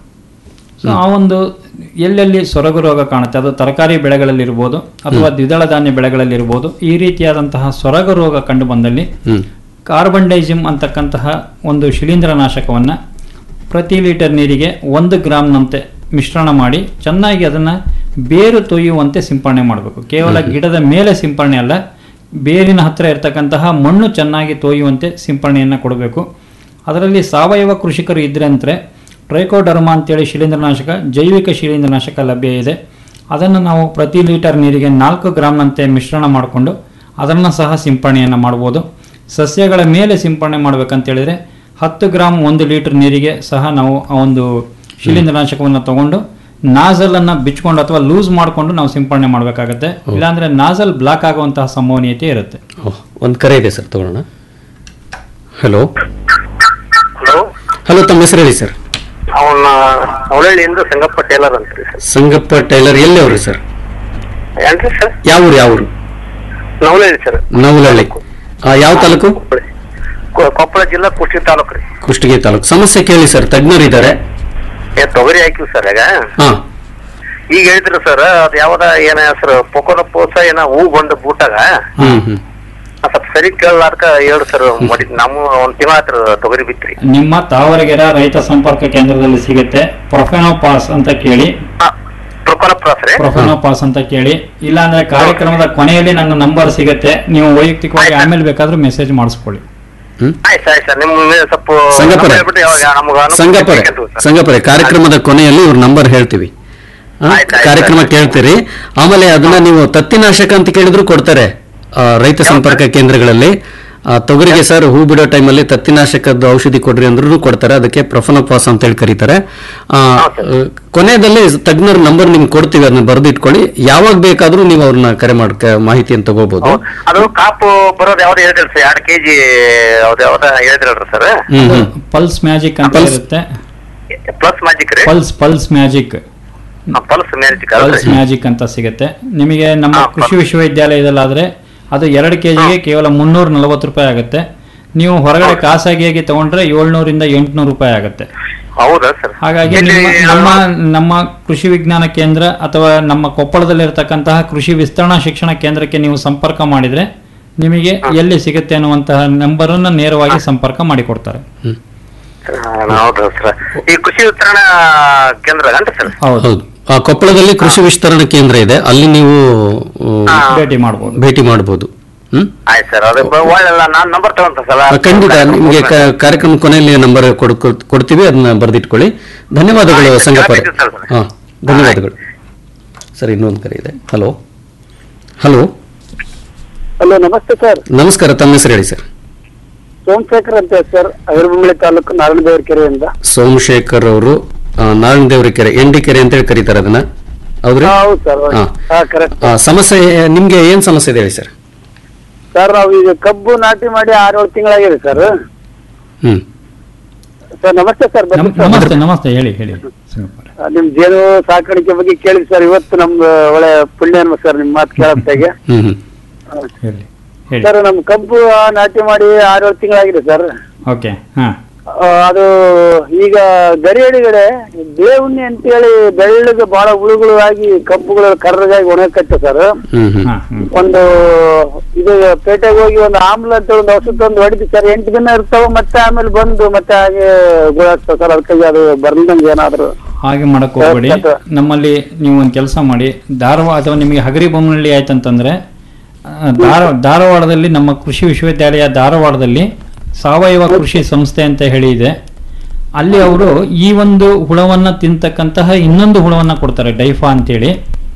ಸೊ ಆ ಒಂದು ಎಲ್ಲೆಲ್ಲಿ ಸೊರಗು ರೋಗ ಕಾಣುತ್ತೆ ಅದು ತರಕಾರಿ ಬೆಳೆಗಳಲ್ಲಿರ್ಬೋದು ಅಥವಾ ದ್ವಿದಳ ಧಾನ್ಯ ಬೆಳೆಗಳಲ್ಲಿರ್ಬೋದು ಈ ರೀತಿಯಾದಂತಹ ಸೊರಗು ರೋಗ ಕಂಡು ಬಂದಲ್ಲಿ ಹ್ಮ್ ಕಾರ್ಬನ್ ಡೈಸಿಮ್ ಅಂತಕ್ಕಂತಹ ಒಂದು ಶಿಲೀಂಧ್ರನಾಶಕವನ್ನು ಪ್ರತಿ ಲೀಟರ್ ನೀರಿಗೆ ಒಂದು ಗ್ರಾಮ್ನಂತೆ ಮಿಶ್ರಣ ಮಾಡಿ ಚೆನ್ನಾಗಿ ಅದನ್ನು ಬೇರು ತೊಯ್ಯುವಂತೆ ಸಿಂಪರಣೆ ಮಾಡಬೇಕು ಕೇವಲ ಗಿಡದ ಮೇಲೆ ಸಿಂಪರಣೆ ಅಲ್ಲ ಬೇರಿನ ಹತ್ತಿರ ಇರತಕ್ಕಂತಹ ಮಣ್ಣು ಚೆನ್ನಾಗಿ ತೊಯ್ಯುವಂತೆ ಸಿಂಪರಣೆಯನ್ನು ಕೊಡಬೇಕು ಅದರಲ್ಲಿ ಸಾವಯವ ಕೃಷಿಕರು ಇದ್ರೆ ಅಂದರೆ ಟ್ರೈಕೋಡರ್ಮಾ ಅಂತೇಳಿ ಶಿಲೀಂಧ್ರನಾಶಕ ಜೈವಿಕ ಶಿಲೀಂಧ್ರನಾಶಕ ಲಭ್ಯ ಇದೆ ಅದನ್ನು ನಾವು ಪ್ರತಿ ಲೀಟರ್ ನೀರಿಗೆ ನಾಲ್ಕು ಗ್ರಾಮ್ನಂತೆ ಮಿಶ್ರಣ ಮಾಡಿಕೊಂಡು ಅದನ್ನು ಸಹ ಸಿಂಪರಣೆಯನ್ನು ಮಾಡ್ಬೋದು ಸಸ್ಯಗಳ ಮೇಲೆ ಸಿಂಪರಣೆ ಮಾಡ್ಬೇಕಂತೇಳಿದ್ರೆ ಹತ್ತು ಗ್ರಾಮ್ ಒಂದು ಲೀಟರ್ ನೀರಿಗೆ ಸಹ ನಾವು ಆ ಒಂದು ಶಿಲೀಂಧ್ರನಾಶಕವನ್ನು ತಗೊಂಡು ನಾಸಲ್ ಅನ್ನ ಬಿಚ್ಕೊಂಡು ಅಥವಾ ಲೂಸ್ ಮಾಡಿಕೊಂಡು ನಾವು ಸಿಂಪರಣೆ ಮಾಡಬೇಕಾಗತ್ತೆ ಇಲ್ಲಾಂದ್ರೆ ನಾಸಲ್ ಬ್ಲಾಕ್ ಆಗುವಂತಹ ಸಂಭವನೀಯತೆ ಇರುತ್ತೆ ಒಂದು ಕರೆ ಇದೆ ಸರ್ ತಗೊಳ್ಳೋಣ ಹಲೋ ಹಲೋ ತಮ್ಮ ಹೆಸರು ಹೇಳಿ ಸರ್ ಅವನ ಅವಳಹಳ್ಳಿಯಿಂದ ಸಂಗಪ್ಪ ಟೇಲರ್ ಅಂತ್ರಿ ಸರ್ ಸಂಗಪ್ಪ ಟೈಲರ್ ಎಲ್ಲಿ ಅವ್ರಿ ಸರ್ ಏನ್ರಿ ಸರ್ ಯಾವ ಊರು ಯಾವ ಊರು ನವಲಹಳ್ಳಿ ಸರ್ ನವಲಹಳ್ಳಿ ಆ, ಯಾವ ತಾಲೂಕು ಕೊ- ಕೊಪ್ಪಳ ಜಿಲ್ಲಾ ಕುಷ್ಟಗಿ ತಾಲೂಕು ರೀ ಕುಷ್ಟಗಿ ತಾಲೂಕು ಸಮಸ್ಯೆ ಕೇಳಿ ಸರ್ ತಜ್ಞರಿದ್ದಾರೆ ಏ ತೊಗರಿ ಹಾಕಿವಿ ಸರ್ ಈಗ ಹಾ ಈಗ ಹೇಳಿದ್ರು ಸರ್ ಅದ್ ಯಾವ್ದ ಏನ ಹೆಸರು ಪೊಕೊನ ಪೋಸ ಏನ ಹೂ ಬಂದು ಬೂಟಾಗ ಹ್ಮ್ ಹ್ಮ್ ಸ್ವಲ್ಪ ಸರಿ ಕೇಳಲಾರ್ಕ ಹೇಳಿ ಸರ್ ಮಾಡಿ ನಮ್ಮ ಒಂದ್ ತಿಂಗಳ ಹತ್ರ ತೊಗರಿ ಬಿತ್ರಿ ನಿಮ್ಮ ತಾವರಗೆರೆ ರೈತ ಸಂಪರ್ಕ ಕೇಂದ್ರದಲ್ಲಿ ಸಿಗುತ್ತೆ ಪ್ರೊಫೆನೋಪಾಸ್ ಅಂತ ಕೇಳಿ ಪ್ರೊಕೊನಪ್ರಾಸ್ ರೀ ಪ್ರೊಫೆನೋಪಾಸ್ ಅಂತ ಕೇಳಿ ಇಲ್ಲಾಂದ್ರೆ ಕಾರ್ಯಕ್ರಮದ ಕೊನೆಯಲ್ಲಿ ನನ್ನ ನಂಬರ್ ಸಿಗುತ್ತೆ ನೀವು ವೈಯಕ್ತಿಕವಾಗಿ ಆಮೇಲೆ ಬೇಕಾದ್ರೂ ಮೆಸೇಜ್ ಮಾಡಿಸ್ಕೊಳ್ಳಿ ಆಯ್ತು ಆಯ್ತು ಸರ್ ನಿಮ್ಮ ಮೇಲೆ ಸ್ವಲ್ಪ ಸಂಗಪರೆ number ಹೇಳ್ಬಿಟ್ಟು ಯಾವಾಗ ನಮ್ಗೆ ಅನುಕೂಲ ಸಂಗಪರೆ ಬೇಕಂತ ಸರ್. ಸಂಗಪರೆ ಕಾರ್ಯಕ್ರಮದ ಕೊನೆಯಲ್ಲಿ ಇವ್ರ ನಂಬರ್ ಹೇಳ್ತೀವಿ ಆ, ಕಾರ್ಯಕ್ರಮ ಕೇಳ್ತೀರಿ ಆಮೇಲೆ ಅದನ್ನ ನೀವು ತತ್ತಿನಾಶಕ ಅಂತ ಕೇಳಿದ್ರು ಕೊಡ್ತಾರೆ ಆ, ರೈತ ಸಂಪರ್ಕ ಕೇಂದ್ರಗಳಲ್ಲಿ ಆ, ತೊಗರಿಗೆ ಸರ್ ಹೂ ಬಿಡೋ ಟೈಮಲ್ಲಿ ತತ್ತಿನಾಶಕದ ಔಷಧಿ ಕೊಡ್ರಿ ಅಂದ್ರೂ ಕೊಡ್ತಾರೆ ಅದಕ್ಕೆ ಪ್ರೊಫನೋಪಾಸ್ ಅಂತ ಹೇಳಿ ಕರೀತಾರೆ ಆ, ಕೊನೆಯಲ್ಲಿ ತಜ್ಞರ ನಂಬರ್ ನಿಮ್ಗೆ ಕೊಡ್ತೀವಿ ಅದನ್ನ ಬರೆದು ಇಟ್ಕೊಳ್ಳಿ ಯಾವಾಗ ಬೇಕಾದ್ರೂ ನೀವು ಅವ್ರನ್ನ ಕರೆ ಮಾಡ್ಕ ಮಾಹಿತಿಯನ್ನು ತಗೋಬಹುದು ಅದು ಕಾಪು ಬರೋದು ಯಾವ್ದು ಹೇಳಿದ್ರಿ ಸರ್ ಎರಡು ಕೆಜಿ ಯಾವ್ದು ಯಾವ್ದ ಹೇಳಿದ್ರಲ್ರಿ sir hmm hmm pulse magic ಅಂತ ಇರುತ್ತೆ ಪ್ಲಸ್ ಮ್ಯಾಜಿಕ್ ರೀ pulse pulse magic pulse magic pulse magic ಅಂತ ಸಿಗುತ್ತೆ ನಿಮಗೆ ನಮ್ಮ ಕೃಷಿ ವಿಶ್ವವಿದ್ಯಾಲಯದಲ್ಲಾದ್ರೆ ಅದು ಎರಡು ಕೆಜಿಗೆ ಕೇವಲ ಮುನ್ನೂರ ನಲವತ್ತು ರೂಪಾಯಿ ಆಗುತ್ತೆ ನೀವು ಹೊರಗಡೆ ಖಾಸಗಿಯಾಗಿ ತಗೊಂಡ್ರೆ ಏಳ್ನೂರಿಂದ ಎಂಟುನೂರು ರೂಪಾಯಿ ಆಗುತ್ತೆ ಹೌದಾ ಸರ್ ಹಾಗಾಗಿ ನಿಮ್ಮ ನಮ್ಮ ನಮ್ಮ ಕೃಷಿ ವಿಜ್ಞಾನ ಕೇಂದ್ರ ಅಥವಾ ನಮ್ಮ ಕೊಪ್ಪಳದಲ್ಲಿರ್ತಕ್ಕಂತಹ ಕೃಷಿ ವಿಸ್ತರಣಾ ಶಿಕ್ಷಣ ಕೇಂದ್ರಕ್ಕೆ ನೀವು ಸಂಪರ್ಕ ಮಾಡಿದ್ರೆ ನಿಮಗೆ ಎಲ್ಲಿ ಸಿಗುತ್ತೆ ಅನ್ನುವಂತಹ ನಂಬರನ್ನು ನೇರವಾಗಿ ಸಂಪರ್ಕ ಮಾಡಿಕೊಡ್ತಾರೆ ಹೌದು ಸರ್ ಈ ಕೃಷಿ ವಿತರಣಾ ಕೇಂದ್ರ ಅಂತ ಸರ್ ಹೌದು ಆ, ಕೊಪ್ಪಳದಲ್ಲಿ ಕೃಷಿ ವಿಸ್ತರಣಾ ಕೇಂದ್ರ ಇದೆ ಅಲ್ಲಿ ನೀವು ಆ, ಭೇಟಿ ಮಾಡಬಹುದು ಭೇಟಿ ಮಾಡಬಹುದು ಹ್ಮ್ ಆಯ್ತು ಸರ್ ಅದು ಬ- ಒಳ್ಳೆಲ್ಲ ನಾನ್ ನಂಬರ್ ತಗೊಂತ ಸರ್ ಆ, ಖಂಡಿತ ನಿಮಗೆ ಕ- ಕಾರ್ಯಕ್ರಮ ಕೊನೆಯಲ್ಲಿ ನಂಬರ್ ಕೊಡ್ತೀವಿ ಅದನ್ನ ಬರೆದಿಟ್ಕೊಳ್ಳಿ ಧನ್ಯವಾದಗಳು ಸಂಗಪ್ಪರೆ ಹಾ ಧನ್ಯವಾದಗಳು ಸರ್ ಇನ್ನೊಂದು ಕರೆ ಇದೆ ಹಲೋ ಹಲೋ ಹಲೋ ನಮಸ್ತೆ ಸರ್ ನಮಸ್ಕಾರ ತಮ್ಮ ಹೆಸರು ಹೇಳಿ ಸರ್ ಸೋಮಶೇಖರ್ ಅಂತ ಸರ್ ಅಗರಬೊಮ್ಮಳೆ ತಾಲೂಕು ನಾರಾಯಣದೇವರ ಕೆರೆಯಿಂದ ಸೋಮಶೇಖರ್ ಅವರು ನಾರಾಯಣದೇವರ ಕೆರೆ ಎಂಡಿ ಕೆರೆ ಅಂತೇಳಿ ಕರೀತಾರೆ ಅದನ್ನ ಹೌದ್ರಿ ಹಾ, ಹೌದು ಸರ್ ಹಾ. ಹಾ ಕರೆಕ್ಟ್ ಆ, ಸಮಸ್ಯೆ ನಿಮ್ಗೆ ಏನ್ ಸಮಸ್ಯೆ ಇದೆ ಹೇಳಿ ಸರ್ ಸರ್ ನಾವು ಈಗ ಕಬ್ಬು ನಾಟಿ ಮಾಡಿ ಆರು ಏಳು ತಿಂಗಳಾಗಿದೆ ಸರ್ ಹ್ಮ್ ಸರ್ ನಮಸ್ತೆ ಸರ್ ಬನ್ನಿ ಸರ್. ನಮಸ್ತೆ ನಮಸ್ತೆ ಹೇಳಿ ಹೇಳಿ ಆ, ನಿಮ್ ಜೇನು ಸಾಕಾಣಿಕೆ ಬಗ್ಗೆ ಕೇಳಿ ಸರ್ ಇವತ್ತು ನಮ್ದು ಒಳ್ಳೆ ಪುಣ್ಯ ಅನ್ಮ ಸರ್ ನಿಮ್ ಮಾತು ಕೇಳತ್ತಾಗೆ ಹ್ಮ್ ಹ್ಮ್ ಹೇಳಿ ಹೇಳಿ ಸರ್ ನಮ್ ಕಬ್ಬು ಆ, ನಾಟಿ ಮಾಡಿ ಆರು ಏಳು ತಿಂಗಳಾಗಿದೆ ಸರ್ ಓಕೆ ಹಾ ಆ, ಅದು ಈಗ ಗರಿ ಅಡಿಗಡೆ ಬೇವುಣ್ಣೆ ಅಂತೇಳಿ ಬೆಳ್ಳಗೆ ಬಹಳ ಹುಳುಗಳು ಆಗಿ ಕಬ್ಬುಗಳು ಕರ್ರಗಾಗಿ ಒಣಗತ್ತೆ ಸರ್ ಹ್ಮ್ ಹ್ಮ್ ಒಂದು ಇದು ಪೇಟೆಗೆ ಹೋಗಿ ಒಂದು ಆಮ್ಲ ಅಂತ ಒಂದು ಔಷಧ ತಂದು ಹೊಡಿತು ಸರ್ ಎಂಟು ದಿನ ಇರ್ತಾವ ಮತ್ತೆ ಆಮೇಲೆ ಬಂದು ಮತ್ತೆ ಹಾಗೆ ಗುಳಾಗ್ತಾವ ಸರ್ ಅದಕ್ಕಾಗಿ ಅದು ಬರ್ದಂಗೆ ಏನಾದ್ರು ಹಾಗೆ ಮಾಡಕ್ ಹೋಗ್ಬೇಡಿ ನಮ್ಮಲ್ಲಿ ನೀವು ಒಂದು ಕೆಲಸ ಮಾಡಿ ಧಾರವಾಡ ಅಥವಾ ನಿಮಗೆ ಹಗರಿ ಬೊಮ್ಮನಹಳ್ಳಿ ಆಯ್ತಂತಂದ್ರೆ ಆ, ಧಾರ ಧಾರವಾಡದಲ್ಲಿ ನಮ್ಮ ಕೃಷಿ ವಿಶ್ವವಿದ್ಯಾಲಯ ಧಾರವಾಡದಲ್ಲಿ ಸಾವಯವ ಕೃಷಿ ಸಂಸ್ಥೆ ಅಂತ ಹೇಳಿ ಇದೆ ಅಲ್ಲಿ ಅವರು ಈ ಒಂದು ಹುಳವನ್ನ ತಿಂತಕ್ಕಂತಹ ಇನ್ನೊಂದು ಹುಳವನ್ನ ಕೊಡ್ತಾರೆ ಡೈಫಾ ಅಂತೇಳಿ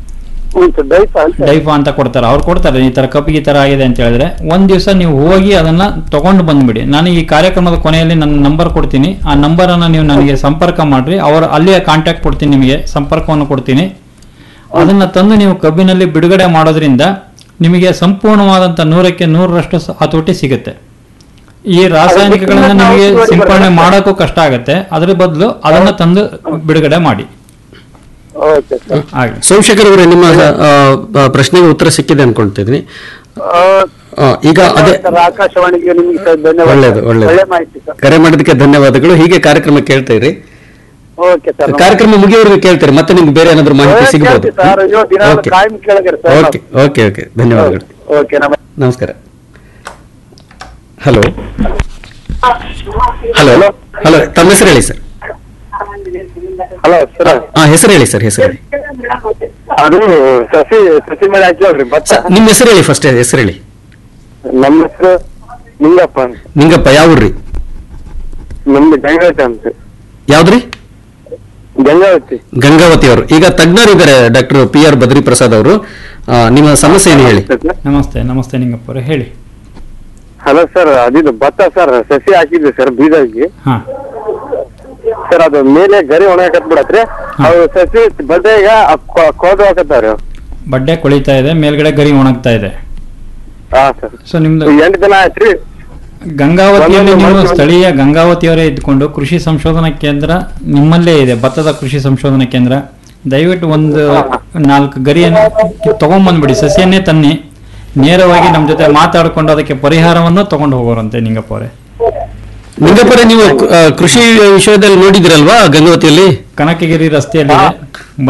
ಡೈಫಾ ಅಂತ ಕೊಡ್ತಾರೆ ಅವ್ರು ಕೊಡ್ತಾರೆ ಈ ತರ ಕಬ್ಬಿಗೆ ಈ ತರ ಆಗಿದೆ ಅಂತ ಹೇಳಿದ್ರೆ ಒಂದ್ ದಿವಸ ನೀವು ಹೋಗಿ ಅದನ್ನ ತಗೊಂಡು ಬಂದ್ಬಿಡಿ ನಾನು ಈ ಕಾರ್ಯಕ್ರಮದ ಕೊನೆಯಲ್ಲಿ ನನ್ನ ನಂಬರ್ ಕೊಡ್ತೀನಿ ಆ ನಂಬರ್ ಅನ್ನ ನೀವು ನನಗೆ ಸಂಪರ್ಕ ಮಾಡ್ರಿ ಅವ್ರ ಅಲ್ಲಿಯೇ ಕಾಂಟ್ಯಾಕ್ಟ್ ಕೊಡ್ತೀನಿ ನಿಮಗೆ ಸಂಪರ್ಕವನ್ನು ಕೊಡ್ತೀನಿ ಅದನ್ನ ತಂದು ನೀವು ಕಬ್ಬಿನಲ್ಲಿ ಬಿಡುಗಡೆ ಮಾಡೋದ್ರಿಂದ ನಿಮಗೆ ಸಂಪೂರ್ಣವಾದಂತ ನೂರಕ್ಕೆ ನೂರರಷ್ಟು ಸ- ಹತೋಟಿ ಸಿಗುತ್ತೆ ಈ ರಾಸಾಯನಿಕಗಳನ್ನ ನಿಮಗೆ ಸಿಂಪಡಣೆ ಮಾಡೋಕ್ಕೂ ಕಷ್ಟ ಆಗುತ್ತೆ ಅದ್ರ ಬದಲು ಅದನ್ನ ತಂದು ಬಿಡುಗಡೆ ಮಾಡಿ ಹಾಗೆ ಸೋಮಶೇಖರ್ ಅವರೇ ನಿಮ್ಮ ಆ, ಆ, ಪ್ರಶ್ನೆಗೆ ಉತ್ತರ ಸಿಕ್ಕಿದೆ ಅನ್ಕೊಳ್ತಿದ್ದೀನಿ ಆ, ಈಗ ಅದೇ ಸರ್ ಆಕಾಶವಾಣಿಗೆ ನಿಮ್ಗೆ ಸರ್ ಧನ್ಯವಾದ ಒಳ್ಳೇದು ಒಳ್ಳೇದು ಒಳ್ಳೆ ಮಾಹಿತಿ ಸರ್ ಕರೆ ಮಾಡೋದಕ್ಕೆ ಧನ್ಯವಾದಗಳು ಹೀಗೆ ಕಾರ್ಯಕ್ರಮ ಕೇಳ್ತಾ ಇರಿ ಓಕೆ ಸರ್ ಕಾರ್ಯಕ್ರಮ ಮುಗಿಯೋವರೆಗೂ ಕೇಳ್ತೀರಿ ಮತ್ತೆ ನಿಮ್ಗೆ ಬೇರೆ ಏನಾದ್ರು ಮಾಹಿತಿ ಸಿಗಬಹುದು ಸರ್ ಅಯ್ಯೋ ದಿನ ಓಕೆ ಕಾಯಂ ಕೇಳಗರ ಸರ್ ಓಕೆ ಓಕೆ ಓಕೆ ಧನ್ಯವಾದಗಳು ಓಕೆ ನಮಸ್ತೆ ನಮಸ್ಕಾರ ಹಲೋ ಹಲೋ ಹಲೋ ತಮ್ಮ ಹೆಸರು ಹೇಳಿ ಸರ್ ಹಲೋ ಸರ್ ಹಾ ಹೆಸರು ಹೇಳಿ ಸರ್ ಹೆಸರು ಹೇಳಿ ಅದು ಸಸಿ ಸಸಿ ಮೇಲೆ ಹಾಕಿವಲ್ರಿ ಭತ್ತ ನಿಮ್ಮ ಹೆಸರು ಹೇಳಿ ಫಸ್ಟ್ ಹೆಸರು ಹೇಳಿ ನಮ್ಮ ಹೆಸರು ನಿಂಗಪ್ಪ ಅಂತ ನಿಂಗಪ್ಪ ಯಾವ ಊರ್ರಿ ನಮ್ದು ಗಂಗಾವತಿ ಅಂತ ಯಾವ್ದ್ರಿ ಗಂಗಾವತಿ ಗಂಗಾವತಿ ಅವರು ಈಗ ತಜ್ಞರಿದ್ದಾರೆ doctor P R Badri Prasad ಅವರು ಆ, ನಿಮ್ಮ ಸಮಸ್ಯೆ ಏನು ಹೇಳಿ ನಮಸ್ತೆ ನಮಸ್ತೆ ನಿಂಗಪ್ಪ ಅವರೇ ಹೇಳಿ ಹಲೋ ಸರ್ ಅದಿದು ಭತ್ತ ಸರ್ ಸಸಿ ಹಾಕಿದ್ವಿ ಸರ್ ಬೀಜಕ್ಕೆ ಹಾ ಸರ್ ಅದು ಮೇಲೆ ಗರಿ ಒಣಗಕತ್ ಬಿಡತ್ರಿ ಅವು ಸಸಿ ಬಡ್ಡೆಗ ಕೋದು ಹಾಕತ್ತಾವ್ರಿ ಅವು. ಬಡ್ಡೆ ಕೊಳಿತಾ ಇದೆ ಮೇಲ್ಗಡೆ ಗರಿ ಒಣಗ್ತಾ ಇದೆ ಹಾ ಸರ್ ಸೊ ನಿಮ್ದು ಎಂಟು ದಿನ ಆಯ್ತ್ರಿ ಗಂಗಾವತಿಯಲ್ಲಿ ಒಂದೊಂದು ನೀವು ಮನುಷ್ಯ- ಸ್ಥಳೀಯ ಗಂಗಾವತಿಯವರೇ ಇದ್ಕೊಂಡು ಕೃಷಿ ಸಂಶೋಧನಾ ಕೇಂದ್ರ ನಿಮ್ಮಲ್ಲೇ ಇದೆ ಭತ್ತದ ಕೃಷಿ ಸಂಶೋಧನಾ ಕೇಂದ್ರ ದಯವಿಟ್ಟು ಒಂದು ನಾಲ್ಕು ಗರಿಯನ್ನು ತಗೊಂಡ್ಬಂದ್ಬಿಡಿ ಸಸಿಯನ್ನೇ ತನ್ನಿ ನೇರವಾಗಿ ನಮ್ಮ ಜೊತೆ ಮಾತಾಡಿಕೊಂಡು ಅದಕ್ಕೆ ಪರಿಹಾರವನ್ನು ತಗೊಂಡು ಹೋಗೋರಂತೆ ನಿಂಗಪ್ಪ ಅವರೇ ನಿಂಗಪ್ಪರೇ ನೀವು ಆ, ಕೃಷಿ ವಿಷಯದಲ್ಲಿ ನೋಡಿದಿರಲ್ವಾ ಗಂಗಾವತಿಯಲ್ಲಿ ಕನಕಗಿರಿ ರಸ್ತೆಯಲ್ಲಿ ಇದೆ. ಬನ್ನಿ